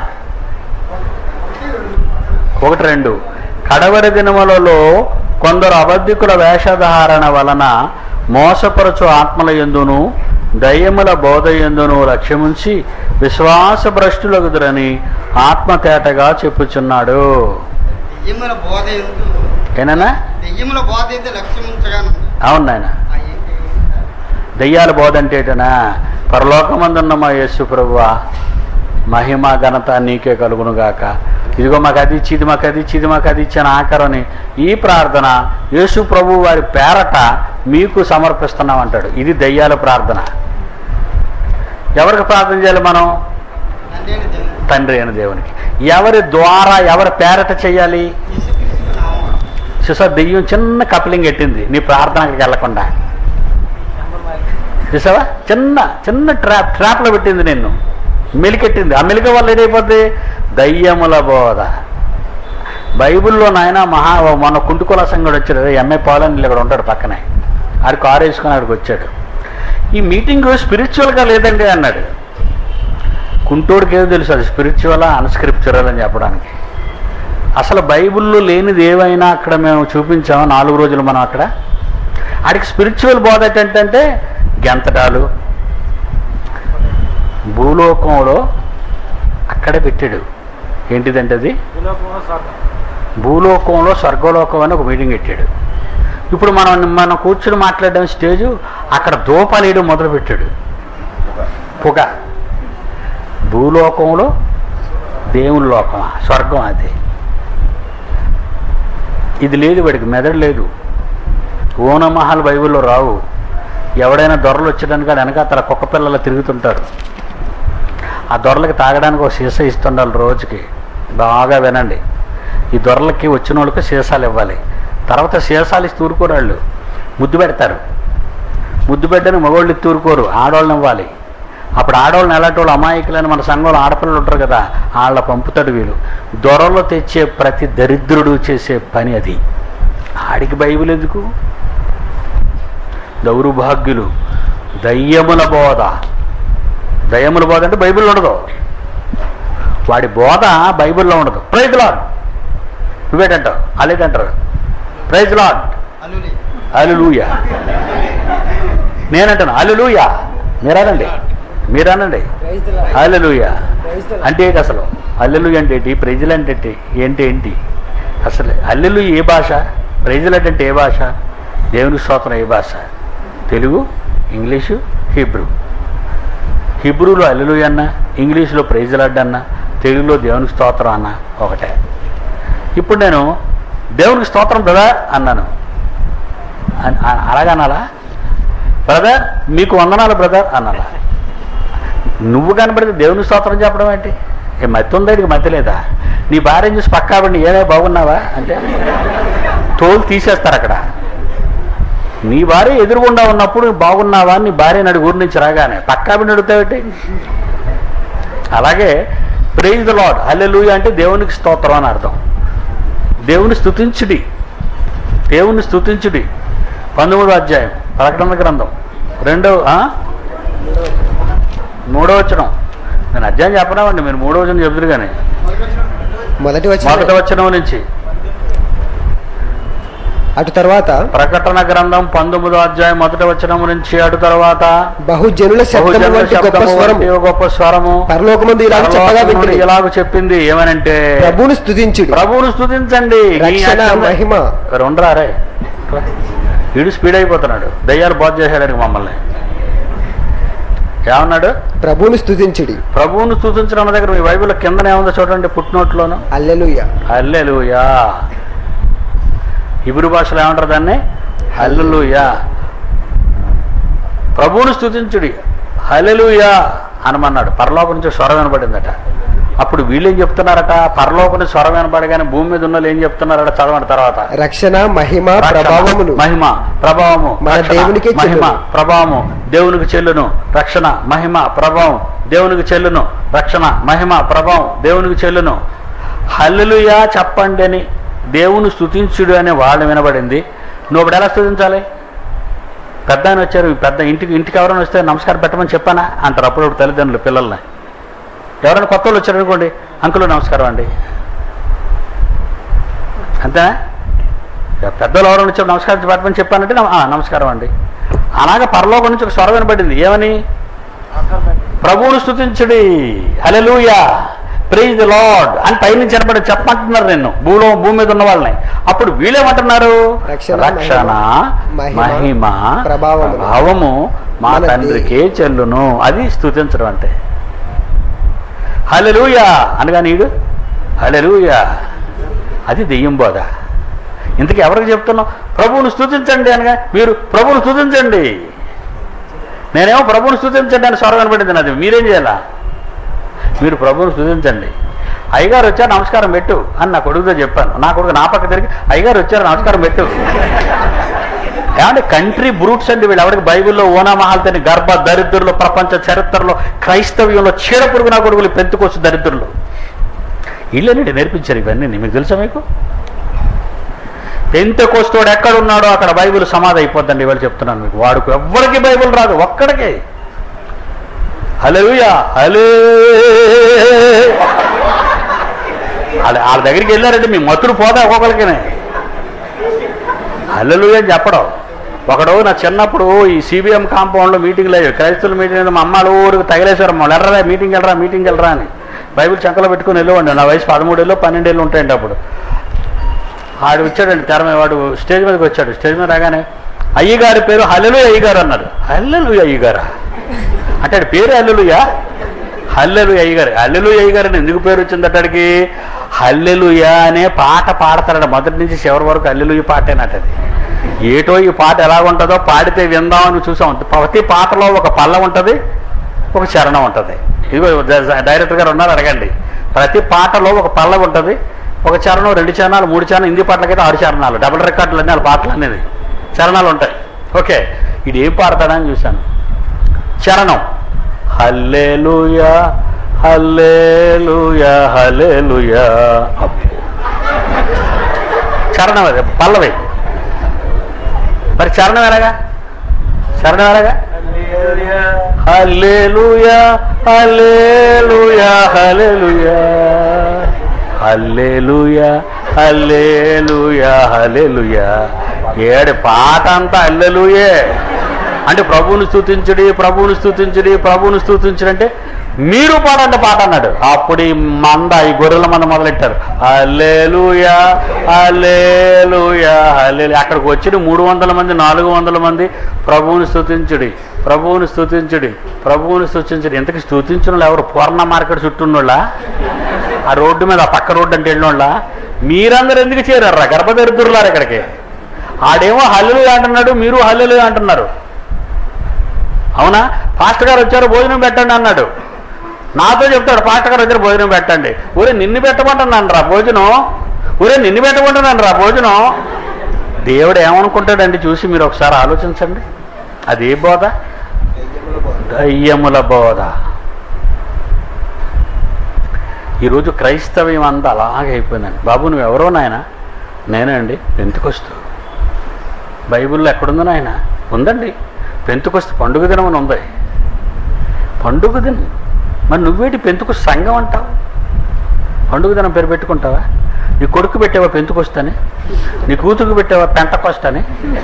ఒకటి రెండు కడవరి దినములలో కొందరు అబద్ధికుల వేషధారణ వలన మోసపరచు ఆత్మల ఎందును దయ్యముల బోధ ఎందును లక్ష్యముంచి విశ్వాస భ్రష్టులగుదురని ఆత్మతేటగా చెప్పుచున్నాడు దెయ్యముల బోధ ఎందు ఏనా దెయ్యముల బోధ ఎందు లక్ష్యం ఉంచగాను అవును నాయన దయ్యాల బోధ అంటే ఏంటనా పరలోకమందున్న మా యేసు ప్రభువా మహిమ ఘనత నీకే కలుగునుగాక ఇదిగో మాకు అది ఇచ్చి ఇది మాకు అది ఇచ్చి ఇది మాకు అది ఇచ్చిన ఆఖరని ఈ ప్రార్థన యేసు ప్రభు వారి పేరట మీకు సమర్పిస్తున్నాం అంటాడు ఇది దయ్యాల ప్రార్థన ఎవరికి ప్రార్థన చేయాలి మనం తండ్రి అయిన దేవుడు తండ్రి అయిన దేవునికి ఎవరి ద్వారా ఎవరి పేరట చేయాలి యేసుక్రీస్తు నామమున. చూసా దెయ్యం చిన్న కప్లింగ్ ఎట్టింది నీ ప్రార్థనకి వెళ్లకుండా చూసావా చిన్న చిన్న ట్రాప్ ట్రాప్లో పెట్టింది నిన్ను మెలికెట్టింది ఆ మెలిక వల్ల ఏదైపోద్ది దయ్యముల బోధ బైబిల్లో నాయన మహా మన కుంటుకుల సంఘుడు వచ్చాడు ఎంఏ పాలని ఇక్కడ ఉంటాడు పక్కనే ఆడు కారు వేసుకుని ఆడికి వచ్చాడు ఈ మీటింగ్ స్పిరిచువల్గా లేదండి అన్నాడు కుంటోడికి ఏదో తెలుసు అది స్పిరిచువలా అన్స్క్రిప్చువల్ అని చెప్పడానికి అసలు బైబిల్లో లేనిది ఏవైనా అక్కడ మేము చూపించాము నాలుగు రోజులు మనం అక్కడ ఆడికి స్పిరిచువల్ బోధ ఏంటంటే గెంతడాలు భూలోకంలో అక్కడే పెట్టాడు ఏంటిదంటే అది భూలోకంలో స్వర్గలోకం అని ఒక మీటింగ్ పెట్టాడు ఇప్పుడు మనం మనం కూర్చుని మాట్లాడడం స్టేజు అక్కడ దూపాలేయడం మొదలు పెట్టాడు పొగ భూలోకంలో దేవుని లోకమా స్వర్గం అది ఇది లేదు వాడికి మెదడు లేదు ఓనమహాల్ బైబిల్లో రావు ఎవడైనా దొరలు వచ్చేదానికి వాడు వెనకాతల కుక్క పిల్లలు తిరుగుతుంటారు ఆ దొరలకి తాగడానికి ఒక సీసా ఇస్తుండాలి రోజుకి బాగా వినండి ఈ దొరలకి వచ్చిన వాళ్ళకి సీసాలు ఇవ్వాలి తర్వాత సీసాలు ఇచ్చి తూరుకోరు వాళ్ళు ముద్దు పెడతారు ముద్దు పెట్టని మగవాళ్ళు తూరుకోరు ఆడవాళ్ళని ఇవ్వాలి అప్పుడు ఆడవాళ్ళని ఎలాంటి వాళ్ళు అమాయకులని మన సంఘంలో ఆడపిల్లలు ఉంటారు కదా వాళ్ళ పంపుతాడు వీళ్ళు దొరలో తెచ్చే ప్రతి దరిద్రుడు చేసే పని అది ఆడికి బైబిల్ ఎందుకు దౌర్భాగ్యులు దయ్యముల బోధ దయ్యముల బోధ అంటే బైబిల్లో ఉండదు వాడి బోధ బైబిల్లో ఉండదు ప్రైజ్ లాడ్ నువ్వేటంటావు అలాగంటారు ప్రైజ్ లాడ్ అల్లులి అలులుయ నేనంటాను అలులుయ మీరానండి మీరానండి Praise the Lord. అల్లెలుయ Praise the Lord. అంటే ఏంటి అసలు అల్లెలు అంటే ఏంటి ప్రజలు అంటే ఏంటి? ఏంటి ఏంటి అసలు అల్లెలు ఏ భాష ప్రజలు అంటే ఏ భాష దేవుని స్తోత్రం ఏ భాష తెలుగు ఇంగ్లీషు హిబ్రూ హిబ్రూలో అల్లెలు అన్న ఇంగ్లీష్లో ప్రైజలాడ్ అన్న తెలుగులో దేవునికి స్తోత్రం అన్న ఒకటే ఇప్పుడు నేను దేవునికి స్తోత్రం బ్రదర్ అన్నాను అన్- అ- అలాగనాలా బ్రదర్ మీకు వందనాలు బ్రదర్ అనాలా నువ్వు కనబడితే దేవుని స్తోత్రం చెప్పడం ఏంటి ఏ మతి ఉందా ఇక మతి లేదా నీ భార్యను చూసి పక్కాబడి ఏమే బాగున్నావా అంటే తోలు తీసేస్తారు అక్కడ నీ భార్య ఎదురుగుండా ఉన్నప్పుడు బాగున్నావా అని నీ భార్య నడి ఊరి నుంచి రాగానే పక్కాబడి అడుగుతావేంటి అలాగే ప్రైజ్ ద లాడ్ హల్లెలూయ అంటే దేవునికి స్తోత్రం అని అర్థం దేవుని స్తుతించుడి దేవుని స్తుతించుడి పంతొమ్మిదో అధ్యాయం ప్రకటన గ్రంథం రెండో ఆ? మూడో వచనం నేను అధ్యాయం చెప్పనామండి మీరు మూడో వచనం చెబుతురు కానీ మొదటి మొదటి వచ్చిన వచనం నుంచి అటు తర్వాత ప్రకటన గ్రంథం పంతొమ్మిదో అధ్యాయం మొదటి వచనం నుంచి అటు తర్వాత బహుజనుల శబ్దము బహుజనుల వంటి గొప్ప శబ్దము స్వరం వంటి గొప్ప స్వరము పరలోకమందు ఇలా చెప్పగా పరలోకము నుండి వింటుంది ఇలాగ చెప్పింది ఏమనంటే ప్రభువును స్తుతించుడు ప్రభువును స్తుతించండి ఈ రక్షణ అక్షరం- మహిమ ఇక్కడ ఉండరా రే వీడు స్పీడ్ అయిపోతున్నాడు దయ్యాలు బాధ చేశాడు మమ్మల్ని ఏమన్నాడు ప్రభువును స్తుతించుడి ప్రభువును స్తుతించడం అన్న దగ్గర మీ బైబిల్ కిందనే ఉందో చూడండి పుట్టినోట్లోను అల్లెలుయ హల్లెలూయా ఇబురు భాషలో ఏమంటారు దాన్ని హల్లెలూయా ప్రభువును స్తుతించుడి హల్లెలూయా అనమన్నాడు పరలోకం నుంచి స్వరం వినబడిందట అప్పుడు వీళ్ళు ఏం చెప్తున్నారట పరలోకం నుంచి స్వరం వినబడగానే భూమి మీద ఉన్న వాళ్ళు ఏం చెప్తున్నారట చదవండి తర్వాత రక్షణ మహిమ రక్షణ, ప్రభావములు మహిమ ప్రభావము మన రక్షణ, దేవునికే మహిమ చెల్లును. ప్రభావము దేవునికి చెల్లును రక్షణ మహిమ ప్రభావం దేవునికి చెల్లును రక్షణ మహిమ ప్రభావం దేవునికి చెల్లును హల్లుయా చెప్పండి అని దేవుని స్తుతించుడు అనే వాళ్ళు వినబడింది నువ్వు ఇప్పుడు ఎలా స్తుతించాలి పెద్ద ఆయన వచ్చారు ఈ పెద్ద ఇంటికి ఇంటికి ఎవరైనా వస్తే నమస్కారం పెట్టమని చెప్పానా అంటారు అప్పుడు తల్లిదండ్రులు పిల్లల్ని ఎవరైనా కొత్త వాళ్ళు వచ్చారు అనుకోండి అంకులు నమస్కారం అండి అంతేనా పెద్దలు ఎవరైనా వచ్చి నమస్కారం పెట్టమని చెప్పానంటే నమ- ఆ, నమస్కారం అండి అలాగే పరలోకం నుంచి ఒక స్వరం వినబడింది ఏమని ప్రభువును స్తుతించుడి హల్లెలూయా ప్రైజ్ ది లార్డ్ అని పైనుంచి వినబడి చెప్పమంటున్నారు నిన్ను భూలో భూమి మీద ఉన్న వాళ్ళని అప్పుడు వీళ్ళేమంటున్నారు రక్షణ, రక్షణ మహిమ, మహిమ ప్రభావము. ప్రభావము మా మన తండ్రికే చెల్లును అది స్తుతించడం అంటే హల్లెలూయా అనగా నీడు హల్లెలూయా అది దెయ్యం బోధ ఇంతకీ ఎవరికి చెప్తున్నావు ప్రభువును స్తుతించండి అనగా మీరు ప్రభువును స్తుతించండి నేనేమో ప్రభువును స్తుతించండి అని స్వరం కనబడింది నాది మీరేం చేయాలా మీరు ప్రభువును స్తుతించండి అయ్యగారు వచ్చారు నమస్కారం పెట్టు అని నా కొడుకుతో చెప్పాను నా కొడుకు నా పక్క తిరిగి అయ్యగారు వచ్చారు నమస్కారం పెట్టు ఏమంటే కంట్రీ బ్రూట్స్ అండి వీళ్ళు ఎవరికి బైబిల్లో ఓనామహాల్తని గర్భ దరిద్రులు ప్రపంచ చరిత్రలో క్రైస్తవ్యంలో చీడ పురుగు నా కొడుకులు పెంతుకొచ్చు దరిద్రులు ఇళ్ళని నేర్పించారు ఇవన్నీ మీకు తెలుసా మీకు పెంతకోస్తోడు ఎక్కడున్నాడో అక్కడ బైబిల్ సమాధి అయిపోద్దండి ఇవాళ చెప్తున్నాను మీకు వాడుకు ఎవ్వరికి బైబిల్ రాదు ఒక్కడికే హలోయా హలే వాళ్ళ వాళ్ళ దగ్గరికి వెళ్ళారంటే మీ మతులు పోదా ఒక్కొక్కరికినే హల్లలు అని చెప్పడం ఒకడు నా చిన్నప్పుడు ఈ సిబిఎం కాంపౌండ్లో మీటింగ్లు అయ్యాయి క్రైస్తవుల మీటింగ్ మా అమ్మాడు ఊరికి తగిలేశారు మా వెళ్ళరా మీటింగ్ వెళ్ళరా మీటింగ్ వెళ్ళరా అని బైబిల్ చంకలో పెట్టుకుని వెళ్ళేవాడి నా వయసు పదమూడేళ్ళు పన్నెండేళ్ళు ఉంటాయండి అప్పుడు ఆడు వచ్చాడండి తెర మీద వాడు స్టేజ్ మీదకి వచ్చాడు స్టేజ్ మీద రాగానే అయ్యగారి పేరు హల్లెలు అయ్యగారు అన్నారు హల్లెలు అయ్యగారా అంటే ఆడి పేరు హల్లెలుయా హల్లెలు అయ్యగారు హల్లెలు అయ్యగారు అని ఎందుకు పేరు వచ్చింది అట్టడికి హల్లెలుయా అనే పాట పాడతాడు మొదటి నుంచి చివరి వరకు హల్లెలుయ పాటేనట అది ఏటో ఈ పాట ఎలా ఉంటుందో పాడితే విందామని చూసాం ప్రతి పాటలో ఒక పల్ల ఉంటుంది ఒక చరణం ఉంటుంది ఇదిగో డైరెక్టర్ గారు ఉన్నారు అడగండి ప్రతి పాటలో ఒక పల్ల ఉంటుంది ఒక చరణం రెండు చరణాలు మూడు చరణాలు హిందీ పాటలకైతే ఆరు చరణాలు డబుల్ రికార్డులు అన్నీ వాళ్ళ పాటలు అనేది చరణాలు ఉంటాయి ఓకే ఇది ఏం పాడతాడని చూశాను చరణం హల్లేలుయా హల్లేలుయా హల్లేలుయా అబ్బో. చరణం అది పల్లవి మరి చరణం ఎలాగా చరణం ఎలాగా హల్లేలుయా హల్లేలుయా హల్లేలుయా హల్లేలుయా హల్లేలుయా హల్లేలుయా ఏడు పాట అంతా హల్లెలూయే అంటే ప్రభువుని స్తుతించుడి ప్రభువుని స్తుతించుడి ప్రభువుని స్తుతించుడు అంటే మీరు పాడండి పాట అన్నాడు అప్పుడు ఈ మంద ఈ గొర్రెల మంద మొదలెట్టారు హల్లేలుయా హల్లేలుయా హల్లేలు అక్కడికి వచ్చిన మూడు వందల మంది నాలుగు వందల మంది ప్రభువుని స్తుతించుడి ప్రభువుని స్తుతించుడి ప్రభువుని స్తుతించుడి ఇంతకి స్తుతించిన వాళ్ళు ఎవరు పూర్ణ మార్కెట్ చుట్టూ ఉన్నోళ్ళా ఆ రోడ్డు మీద ఆ పక్క రోడ్డు అంటే వెళ్ళినోళ్ళ మీరందరూ ఎందుకు చేరారా గర్భదరిద్రులారు ఇక్కడికి ఆడేమో హల్లులు అంటున్నాడు మీరు హల్లులు అంటున్నారు అవునా పాస్టర్ గారు వచ్చారు భోజనం పెట్టండి అన్నాడు నాతో చెప్తాడు పాస్టర్ గారు వచ్చారు భోజనం పెట్టండి ఊరే నిన్ను పెట్టమంటున్నాను రా భోజనం ఊరే నిన్ను పెట్టమంటున్నాను రా భోజనం దేవుడు ఏమనుకుంటాడండి చూసి మీరు ఒకసారి ఆలోచించండి అది ఏ బోధ దయ్యముల బోధ ఈరోజు క్రైస్తవ్యం అంతా అలాగే అయిపోయిందండి బాబు నువ్వు ఎవరో నాయన నేనే అండి పెంతుకొస్తూ బైబిల్లో ఎక్కడుందో నాయన ఉందండి పెంతుకొస్తు పండుగ దినం అని ఉంది పండుగ దినం మరి నువ్వేటి పెంతుకు సంఘం అంటావు పండుగ దినం పేరు పెట్టుకుంటావా నీ కొడుకు పెట్టావా పెంతుకొస్తని నీ కూతురుకు పెట్టావా పెంటకొస్తని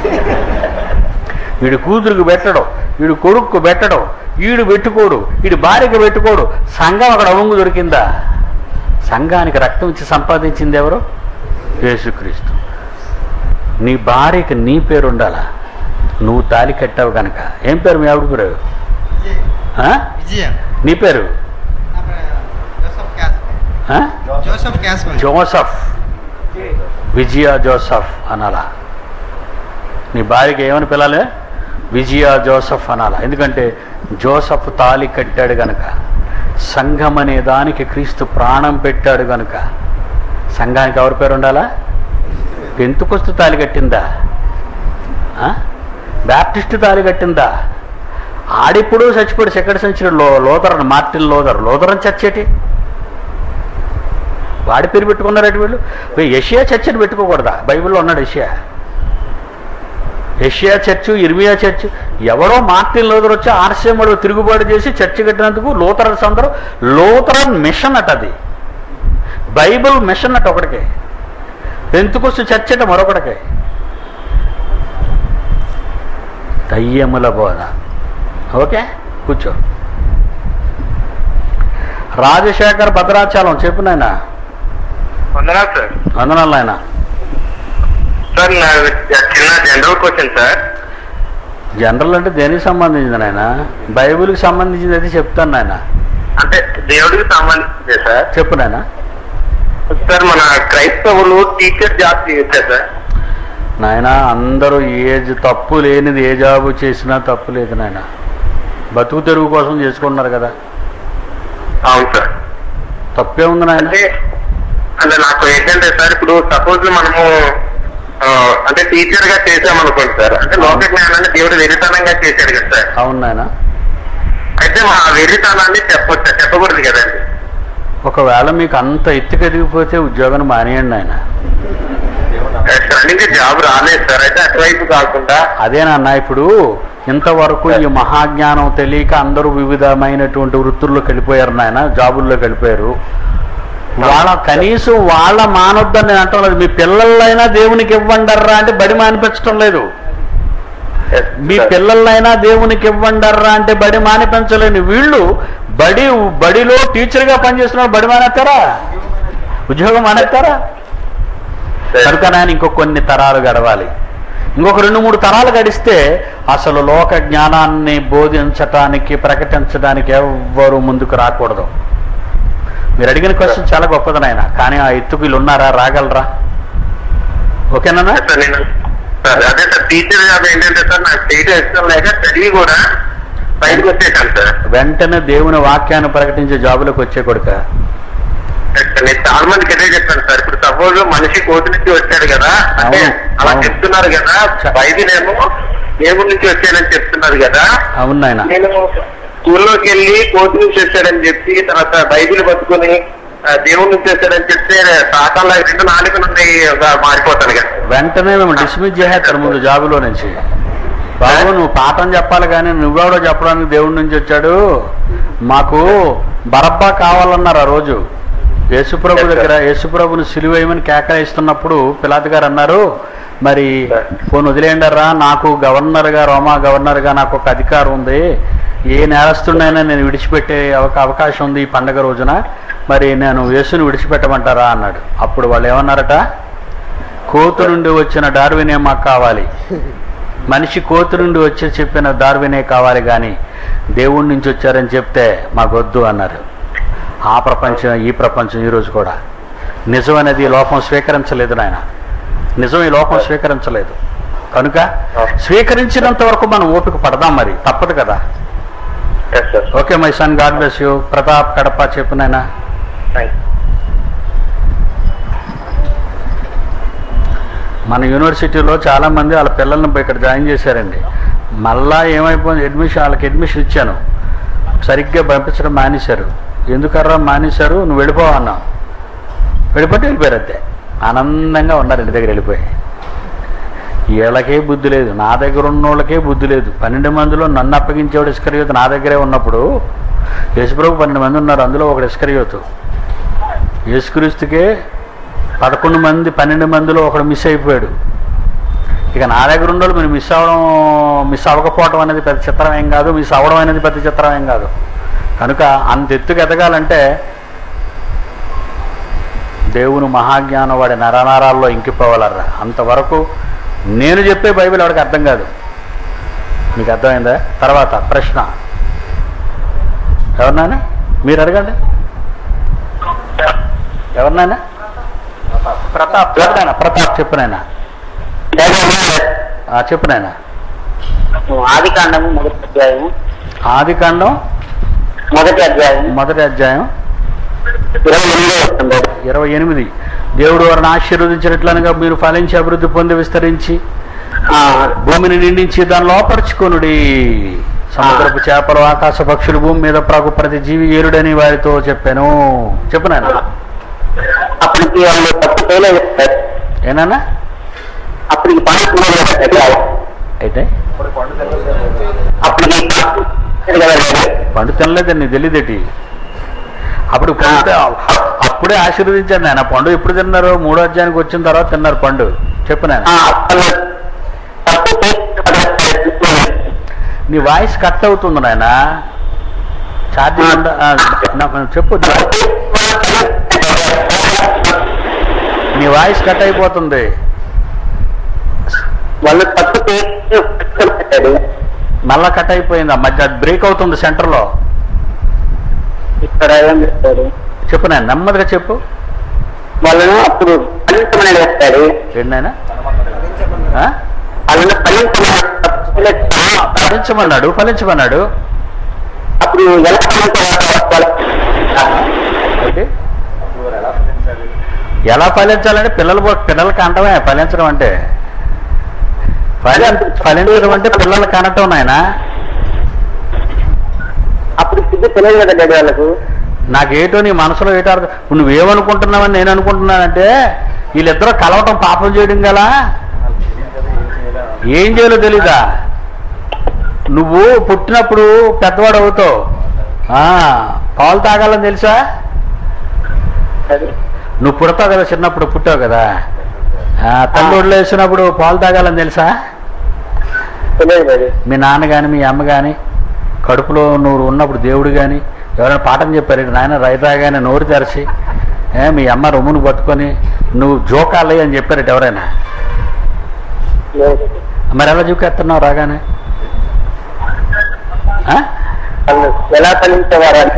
వీడి కూతురుకు పెట్టడం వీడు కొడుకు పెట్టడం వీడు పెట్టుకోడు వీడి భార్యకు పెట్టుకోడు సంఘం అక్కడ అవంగు దొరికిందా సంఘానికి రక్తం ఇచ్చి సంపాదించింది ఎవరు యేసుక్రీస్తు నీ భార్యకి నీ పేరు ఉండాలా నువ్వు తాలి కట్టావు కనుక ఏం పేరు మీ ఆవిడ పేరు విజయ్ ఆ? విజయ నీ పేరు నా పేరు జోసఫ్ క్యాస్ ఆ? జోసఫ్ క్యాస్ జోసఫ్ విజయ జోసఫ్ అనాలా నీ భార్యకి ఏమని పిల్లాలి విజయ జోసఫ్ అనాలా ఎందుకంటే జోసఫ్ తాలి కట్టాడు గనక సంఘం అనే దానికి క్రీస్తు ప్రాణం పెట్టాడు గనుక సంఘానికి ఎవరి పేరు ఉండాలా పెంతుకొస్తు తాలి కట్టిందా ఆ? బ్యాప్టిస్ట్ తాలి కట్టిందా ఆడిప్పుడు చచ్చిపోయాడు సెకండ్ సెంచరీ లో లోదరన్ మార్టిన్ లోదర్ లోదరన్ చచ్చేటి వాడి పేరు పెట్టుకున్నారట వీళ్ళు వీళ్ళు యషియా చర్చ్ అని పెట్టుకోకూడదా బైబిల్లో ఉన్నాడు యషియా యషియా చర్చ్ ఇర్మియా చర్చ్ ఎవరో మార్టిన్ లోదర్ వచ్చి ఆర్సీఎంలో తిరుగుబాటు చేసి చర్చ్ కట్టినందుకు లోతరన్స్ అందరూ లోతరన్ మిషన్ అట అది బైబిల్ మిషన్ అట ఒకటికే పెంతుకొస్తు చర్చ్ అట మరొకటికే దయ్యముల బోధ ఓకే కూర్చో రాజశేఖర్ భద్రాచలం చెప్పు నాయన వందనాలు సార్ వందనాలు నాయన సార్ నా చిన్న జనరల్ క్వశ్చన్ సార్ జనరల్ అంటే దేనికి సంబంధించింది నాయన బైబిల్కి సంబంధించింది అయితే చెప్తాను నాయన అంటే దేవుడికి సంబంధించింది సార్ చెప్పు నాయన సార్ మన క్రైస్తవులు టీచర్ జాబ్ చేయొచ్చా సార్ నాయన అందరూ ఏ జ- తప్పు లేనిది ఏ జాబు చేసినా తప్పు లేదు నాయన బతుకు తెరువు కోసం చేసుకుంటున్నారు కదా అవును సార్ తప్పే ఉంది నాయన అంటే అంటే నాకు ఏంటంటే సార్ ఇప్పుడు సపోజ్ మనము ఆ, అంటే టీచర్ గా చేసామనుకోండి సార్ అంటే లోక జ్ఞానాన్ని దేవుడు వెరితనంగా చేశాడు కదా సార్ అవును నాయన అయితే మా వెరితనాన్ని చెప్పొచ్చా చెప్పకూడదు కదండి ఒకవేళ మీకు అంత ఎత్తుకు ఎదిగిపోతే ఉద్యోగాన్ని మానేయండి నాయన రన్నింగ్ జాబ్ రాలేదు సార్ అయితే అటువైపు కాకుండా అదేనన్నా ఇప్పుడు ఇంతవరకు ఈ మహాజ్ఞానం తెలియక అందరూ వివిధమైనటువంటి వృత్తుల్లోకి వెళ్ళిపోయారు నాయన జాబుల్లోకి వెళ్ళిపోయారు వాళ్ళ కనీసం వాళ్ళ మానొద్దని నేను అంటం లేదు మీ పిల్లలైనా దేవునికి ఇవ్వండర్రా అంటే బడి మానిపించడం లేదు మీ పిల్లలైనా దేవునికి ఇవ్వండర్రా అంటే బడి మానిపించలేని వీళ్ళు బడి బడిలో టీచర్గా పనిచేస్తున్నారు బడి మానేస్తారా ఉద్యోగం మానేస్తారా కనుక నాయన ఇంకో కొన్ని తరాలు గడవాలి ఇంకొక రెండు మూడు తరాలు గడిస్తే అసలు లోక జ్ఞానాన్ని బోధించటానికి ప్రకటించడానికి ఎవ్వరు ముందుకు రాకూడదు మీరు అడిగిన క్వశ్చన్ చాలా గొప్పది నాయన కానీ ఆ ఎత్తుకు వీళ్ళు ఉన్నారా రాగలరా ఓకేనా సార్ నేను సార్ అదే సార్ టీచర్ జాబ్ ఏంటంటే సార్ నాకు చేయడం ఇష్టం లేక చదివి కూడా బయటకు వచ్చేసాను సార్ వెంటనే దేవుని వాక్యాన్ని ప్రకటించే జాబులకు వచ్చే కొడుక నేను చాలా మందికి అదే చెప్పాను సార్ ఇప్పుడు సపోజ్ మనిషి కోతి నుంచి వచ్చాడు కదా అంటే అవును, అలా అవును. చెప్తున్నారు కదా బైబిల్ ఏమో దేవుడి నుంచి వచ్చాడని చెప్తున్నారు కదా అవును నాయన నేను స్కూల్లోకి వెళ్ళి కోతి నుంచి వచ్చాడని చెప్పి తర్వాత బైబిల్ పట్టుకొని ఆ, దేవుడి నుంచి వచ్చాడని చెప్తే సాతాన్లా రెండు నాలుగు నుండి మారిపోతాను కదా వెంటనే మేము డిస్మిస్ చేసేస్తారు ముందు జాబులో నుంచి బాబు నువ్వు పాఠం చెప్పాలి కానీ నువ్వెవడో చెప్పడానికి దేవుడి నుంచి వచ్చాడు మాకు బరబ్బా కావాలన్నారు ఆ రోజు యేసుప్రభు దగ్గర యేసుప్రభుని సిలువేయమని కేకలేస్తున్నప్పుడు పిలాత్ గారు అన్నారు మరి పోను వదిలేయండరా నాకు గవర్నర్గా రోమా గవర్నర్గా నాకు ఒక అధికారం ఉంది ఏ నేరస్తుడినైనా నేను విడిచిపెట్టే అవక- అవకాశం ఉంది ఈ పండగ రోజున మరి నేను యేసుని విడిచిపెట్టమంటారా అన్నాడు అప్పుడు వాళ్ళు ఏమన్నారట కోతు నుండి వచ్చిన డార్వినే మాకు కావాలి మనిషి కోతు నుండి వచ్చి చెప్పిన డార్వినే కావాలి కానీ దేవుడి నుంచి వచ్చారని చెప్తే మాకు వద్దు అన్నారు ఆ ప్రపంచం ఈ ప్రపంచం ఈరోజు కూడా నిజం అనేది ఈ లోకం స్వీకరించలేదు నాయన నిజం ఈ లోకం స్వీకరించలేదు కనుక స్వీకరించినంత వరకు మనం ఓపిక పడదాం మరి తప్పదు కదా yes sir okay my son God bless you Pratap Kadapa చెప్పు నాయనా థ్యాంక్ మన యూనివర్సిటీలో చాలా మంది వాళ్ళ పిల్లల్ని ఇక్కడ జాయిన్ చేశారండి మళ్ళా ఏమైపోయింది అడ్మిషన్ వాళ్ళకి అడ్మిషన్ ఇచ్చాను సరిగ్గా పంపించడం మానేశారు ఎందుకర్రా మానేశారు నువ్వు వెళ్ళిపోవా అన్నావు వెళ్ళిపోతే వెళ్ళిపోయారు అంతే ఆనందంగా ఉన్నారు ఇంటి దగ్గర వెళ్ళిపోయి వీళ్ళకే బుద్ధి లేదు నా దగ్గర ఉన్న వాళ్ళకే బుద్ధి లేదు పన్నెండు మందిలో నన్ను అప్పగించేవాడు ఇస్కరియోతు నా దగ్గరే ఉన్నప్పుడు యేసుప్రభు పన్నెండు మంది ఉన్నారు అందులో ఒకడు ఇస్కరియోతు యేసుక్రీస్తుకే పదకొండు మంది పన్నెండు మందిలో ఒకడు మిస్ అయిపోయాడు ఇక నా దగ్గర ఉండోళ్ళు మీరు మిస్ అవ్వడం మిస్ అవ్వకపోవడం అనేది పెద్ద చిత్రం ఏం కాదు మిస్ అవ్వడం అనేది పెద్ద చిత్రం ఏం కాదు కనుక అంత ఎత్తుకు ఎదగాలంటే దేవుని మహాజ్ఞానం వాడి నరనరాల్లో ఇంకిపోవాలర్రా అంతవరకు నేను చెప్పే బైబిల్ వాడికి అర్థం కాదు మీకు అర్థమైందా తర్వాత ప్రశ్న ఎవరినాయనా మీరు అడగండి ఎవరినాయనా ప్రతాప్ చెప్పనాయనా ప్రతాప్ చెప్పునాయనా చెప్పునాయనా ఆది కాండము మొదటి అధ్యాయం ఆది కాండం మొదటి అధ్యాయం మొదటి అధ్యాయం ఇరవై ఎనిమిదో వస్తుంది ఇరవై ఎనిమిది దేవుడు వారిని ఆశీర్వదించినట్లనగా మీరు ఫలించి అభివృద్ధి పొంది విస్తరించి భూమిని నిండించి దాన్ని లోపరుచుకొనుడి సముద్రపు చేపలు ఆకాశ పక్షులు భూమి మీద ప్రాకు ప్రతి జీవి ఏరుడని వారితో చెప్పాను చెప్పు నాయన అప్పటికి వాళ్ళు తప్పు చేయలేదు సార్. ఏనానా అప్పటికి పని చేయలేదు సార్. అయితే అప్పటికి పని చేయలేదు సార్. పండు తినలేదండి తెలియదేటి అప్పుడు పండు తి- అప్పుడే ఆశీర్వదించాను నాయన పండు ఎప్పుడు తిన్నారు మూడో అధ్యాయానికి వచ్చిన తర్వాత తిన్నారు పండు చెప్పు నాయన ఆ, అప్పుడు తప్పు చేయలేదు. నీ వాయిస్ కట్ అవుతుంది నాయన ఛార్జింగ్ ఉండ- ఆ, నా- చెప్పు నీ వాయిస్ కట్ అయిపోతుంది వాళ్ళు తప్పు చేసి మళ్ళా కట్ అయిపోయింది ఆ మధ్య బ్రేక్ అవుతుంది సెంటర్లో ఇక్కడ ఏం చేస్తాడు చెప్పు నాయన నెమ్మదిగా చెప్పు వాళ్ళను అప్పుడు ఫలించమని వేస్తాడు ఏంటైనా వాళ్ళని ఫలించమని తప్పు చేయలేదు సార్. ఫలించమన్నాడు ఫలించమన్నాడు అప్పుడు ఎలా ఫలించాలి వాళ్ళ- ఏంటి? ఎలా ఫలించాలంటే పిల్లలు పో- పిల్లలకి అంటమే ఫలించడం అంటే ఫలి- ఫలించడం అంటే పిల్లలకి అనటం నాయన అప్పుడు సిద్ధి తెలియదు కదా డాడీ వాళ్ళకు నాకేటో నీ మనసులో ఏటో అర్థం ఇప్పుడు నువ్వేమనుకుంటున్నావని నేను అనుకుంటున్నానంటే వీళ్ళిద్దరూ కలవటం పాపం చేయడం గలా ఏం చేయాలో తెలీదా నువ్వు పుట్టినప్పుడు పెద్దవాడు అవుతావు ఆ, పాలు తాగాలని తెలుసా నువ్వు పుడతావు కదా చిన్నప్పుడు పుట్టావు కదా ఆ, తల్లి ఒడిలో వేసినప్పుడు పాలు తాగాలని తెలుసా తెలియదు డాడీ మీ నాన్న కానీ మీ అమ్మ కానీ కడుపులో నువ్వు ఉన్నప్పుడు దేవుడు కానీ ఎవరైనా పాఠం చెప్పారు ఇటు నాయన రైతాగానే నోరు తెరిచి ఏ, మీ అమ్మ రొమ్మును పట్టుకొని నువ్వు జోకాలి అని చెప్పారట ఎవరైనా లేదు మరి ఎలా జోకేస్తున్నావు రాగానే ఆ? వాళ్ళు ఎలా ఫలించేవారని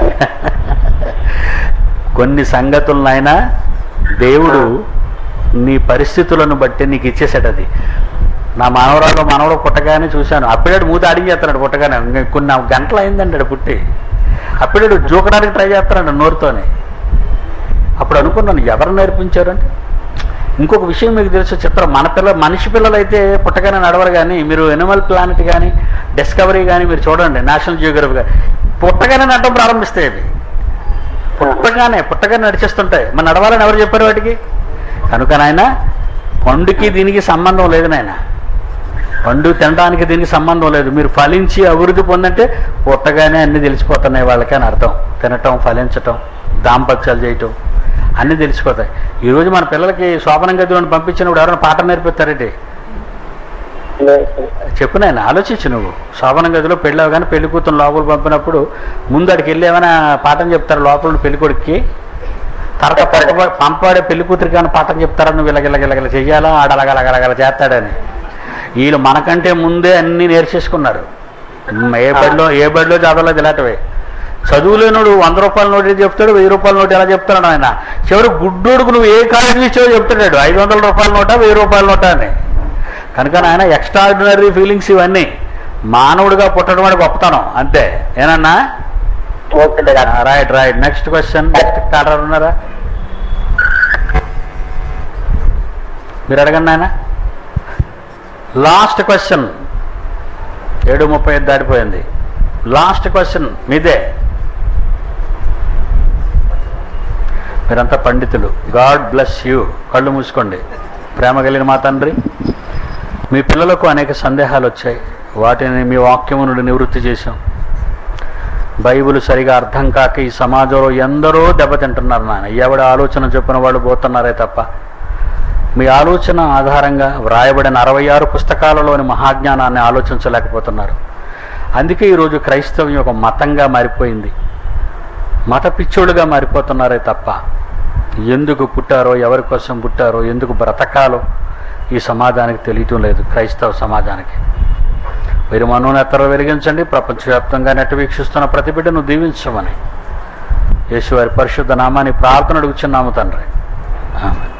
కొన్ని సంగతులనైనా దేవుడు నీ పరిస్థితులను బట్టి నీకు ఇచ్చేసాడు అది నా మనవరాలు మనవడు పుట్టగానే చూశాను అప్పుడేడు మూత అడిగేస్తున్నాడు పుట్టగానే ఇంక కొన్ని గంటలు అయిందండి పుట్టి అప్పుడేడు జూకడానికి ట్రై చేస్తున్నాడు నోరుతోనే అప్పుడు అనుకున్నాను ఎవరు నేర్పించారు అంటే ఇంకొక విషయం మీకు తెలుసు చిత్రం మన పిల్ల మనిషి పిల్లలు అయితే పుట్టగానే నడవరు కానీ మీరు ఎనిమల్ ప్లానెట్ కానీ డిస్కవరీ కానీ మీరు చూడండి నేషనల్ జియోగ్రఫీ కానీ పుట్టగానే నడటం ప్రారంభిస్తాయి అవి పుట్టగానే పుట్టగానే నడిచేస్తుంటాయి మరి నడవాలని ఎవరు చెప్పారు వాటికి కనుక నాయన పండుకి దీనికి సంబంధం లేదు నాయన పండు తినడానికి దీనికి సంబంధం లేదు మీరు ఫలించి అభివృద్ధి పొందంటే పుట్టగానే అన్ని తెలిసిపోతున్నాయి వాళ్ళకి అని అర్థం తినటం ఫలించటం దాంపత్యాలు చేయటం అన్నీ తెలిసిపోతాయి ఈరోజు మన పిల్లలకి శోభనం గదిలో పంపించినప్పుడు ఎవరైనా పాఠం నేర్పిస్తారేంటి చెప్పు నేను ఆలోచించు నువ్వు శోభనం గదిలో పెళ్ళావు కానీ పెళ్లి కూతురు లోపల పంపినప్పుడు ముందు అడికి వెళ్ళి ఏమైనా పాఠం చెప్తారు లోపల ఉన్న పెళ్లి కొడుక్కి తర్వాత పంప- పంపాడే పెళ్లి కూతురికి కానీ పాఠం చెప్తారా నువ్వు ఇలాగ ఇలాగ ఇలాగ చెయ్యాలా ఆడలగలగలగల చేస్తాడని వీళ్ళు మనకంటే ముందే అన్నీ నేర్చేసుకున్నారు మ్, ఏ బడిలో ఏ బడిలో చదవలేదు ఇలాంటివి చదువులేనోడు వంద రూపాయల నోటు చెప్తాడు వెయ్యి రూపాయల నోటు ఎలా చెప్తాడు ఆయన చివరి గుడ్డోడుకు నువ్వు ఏ కాలేజీ ఇచ్చావో చెప్తున్నాడు ఐదు వందల రూపాయల నోటా వెయ్యి రూపాయల నోటా అని కనుక నాయన ఎక్స్ట్రాడినరీ ఫీలింగ్స్ ఇవన్నీ మానవుడిగా పుట్టడం వాడి గొప్పతనం అంతే ఏనన్నా okay daddy right right next question next కాటర్ ఉన్నారా మీరు అడగండి నాయన లాస్ట్ క్వశ్చన్ ఏడు ముప్పై ఐదు దాటిపోయింది లాస్ట్ క్వశ్చన్ మీదే మీరంతా పండితులు గాడ్ బ్లెస్ యూ కళ్ళు మూసుకోండి ప్రేమ కలిగిన మా తండ్రి మీ పిల్లలకు అనేక సందేహాలు వచ్చాయి వాటిని మీ వాక్యము నుండి నివృత్తి చేశాం బైబిల్ సరిగా అర్థం కాక ఈ సమాజంలో ఎందరో దెబ్బతింటున్నారు నాన్న ఎవడ ఆలోచన చొప్పున వాళ్ళు పోతున్నారే తప్ప మీ ఆలోచన ఆధారంగా వ్రాయబడిన అరవై ఆరు పుస్తకాలలోని మహాజ్ఞానాన్ని ఆలోచించలేకపోతున్నారు అందుకే ఈరోజు క్రైస్తవ్యం ఒక మతంగా మారిపోయింది మత పిచ్చోళ్ళుగా మారిపోతున్నారే తప్ప ఎందుకు పుట్టారో ఎవరి కోసం పుట్టారో ఎందుకు బ్రతకాలో ఈ సమాజానికి తెలియటం లేదు క్రైస్తవ సమాజానికి మీరు మనోనేతలు వెలిగించండి ప్రపంచవ్యాప్తంగా నెట్ వీక్షిస్తున్న ప్రతి బిడ్డను దీవించమని యేసు వారి పరిశుద్ధ నామాన్ని ప్రార్థన అడుగుచున్నాము తండ్రి ఆమె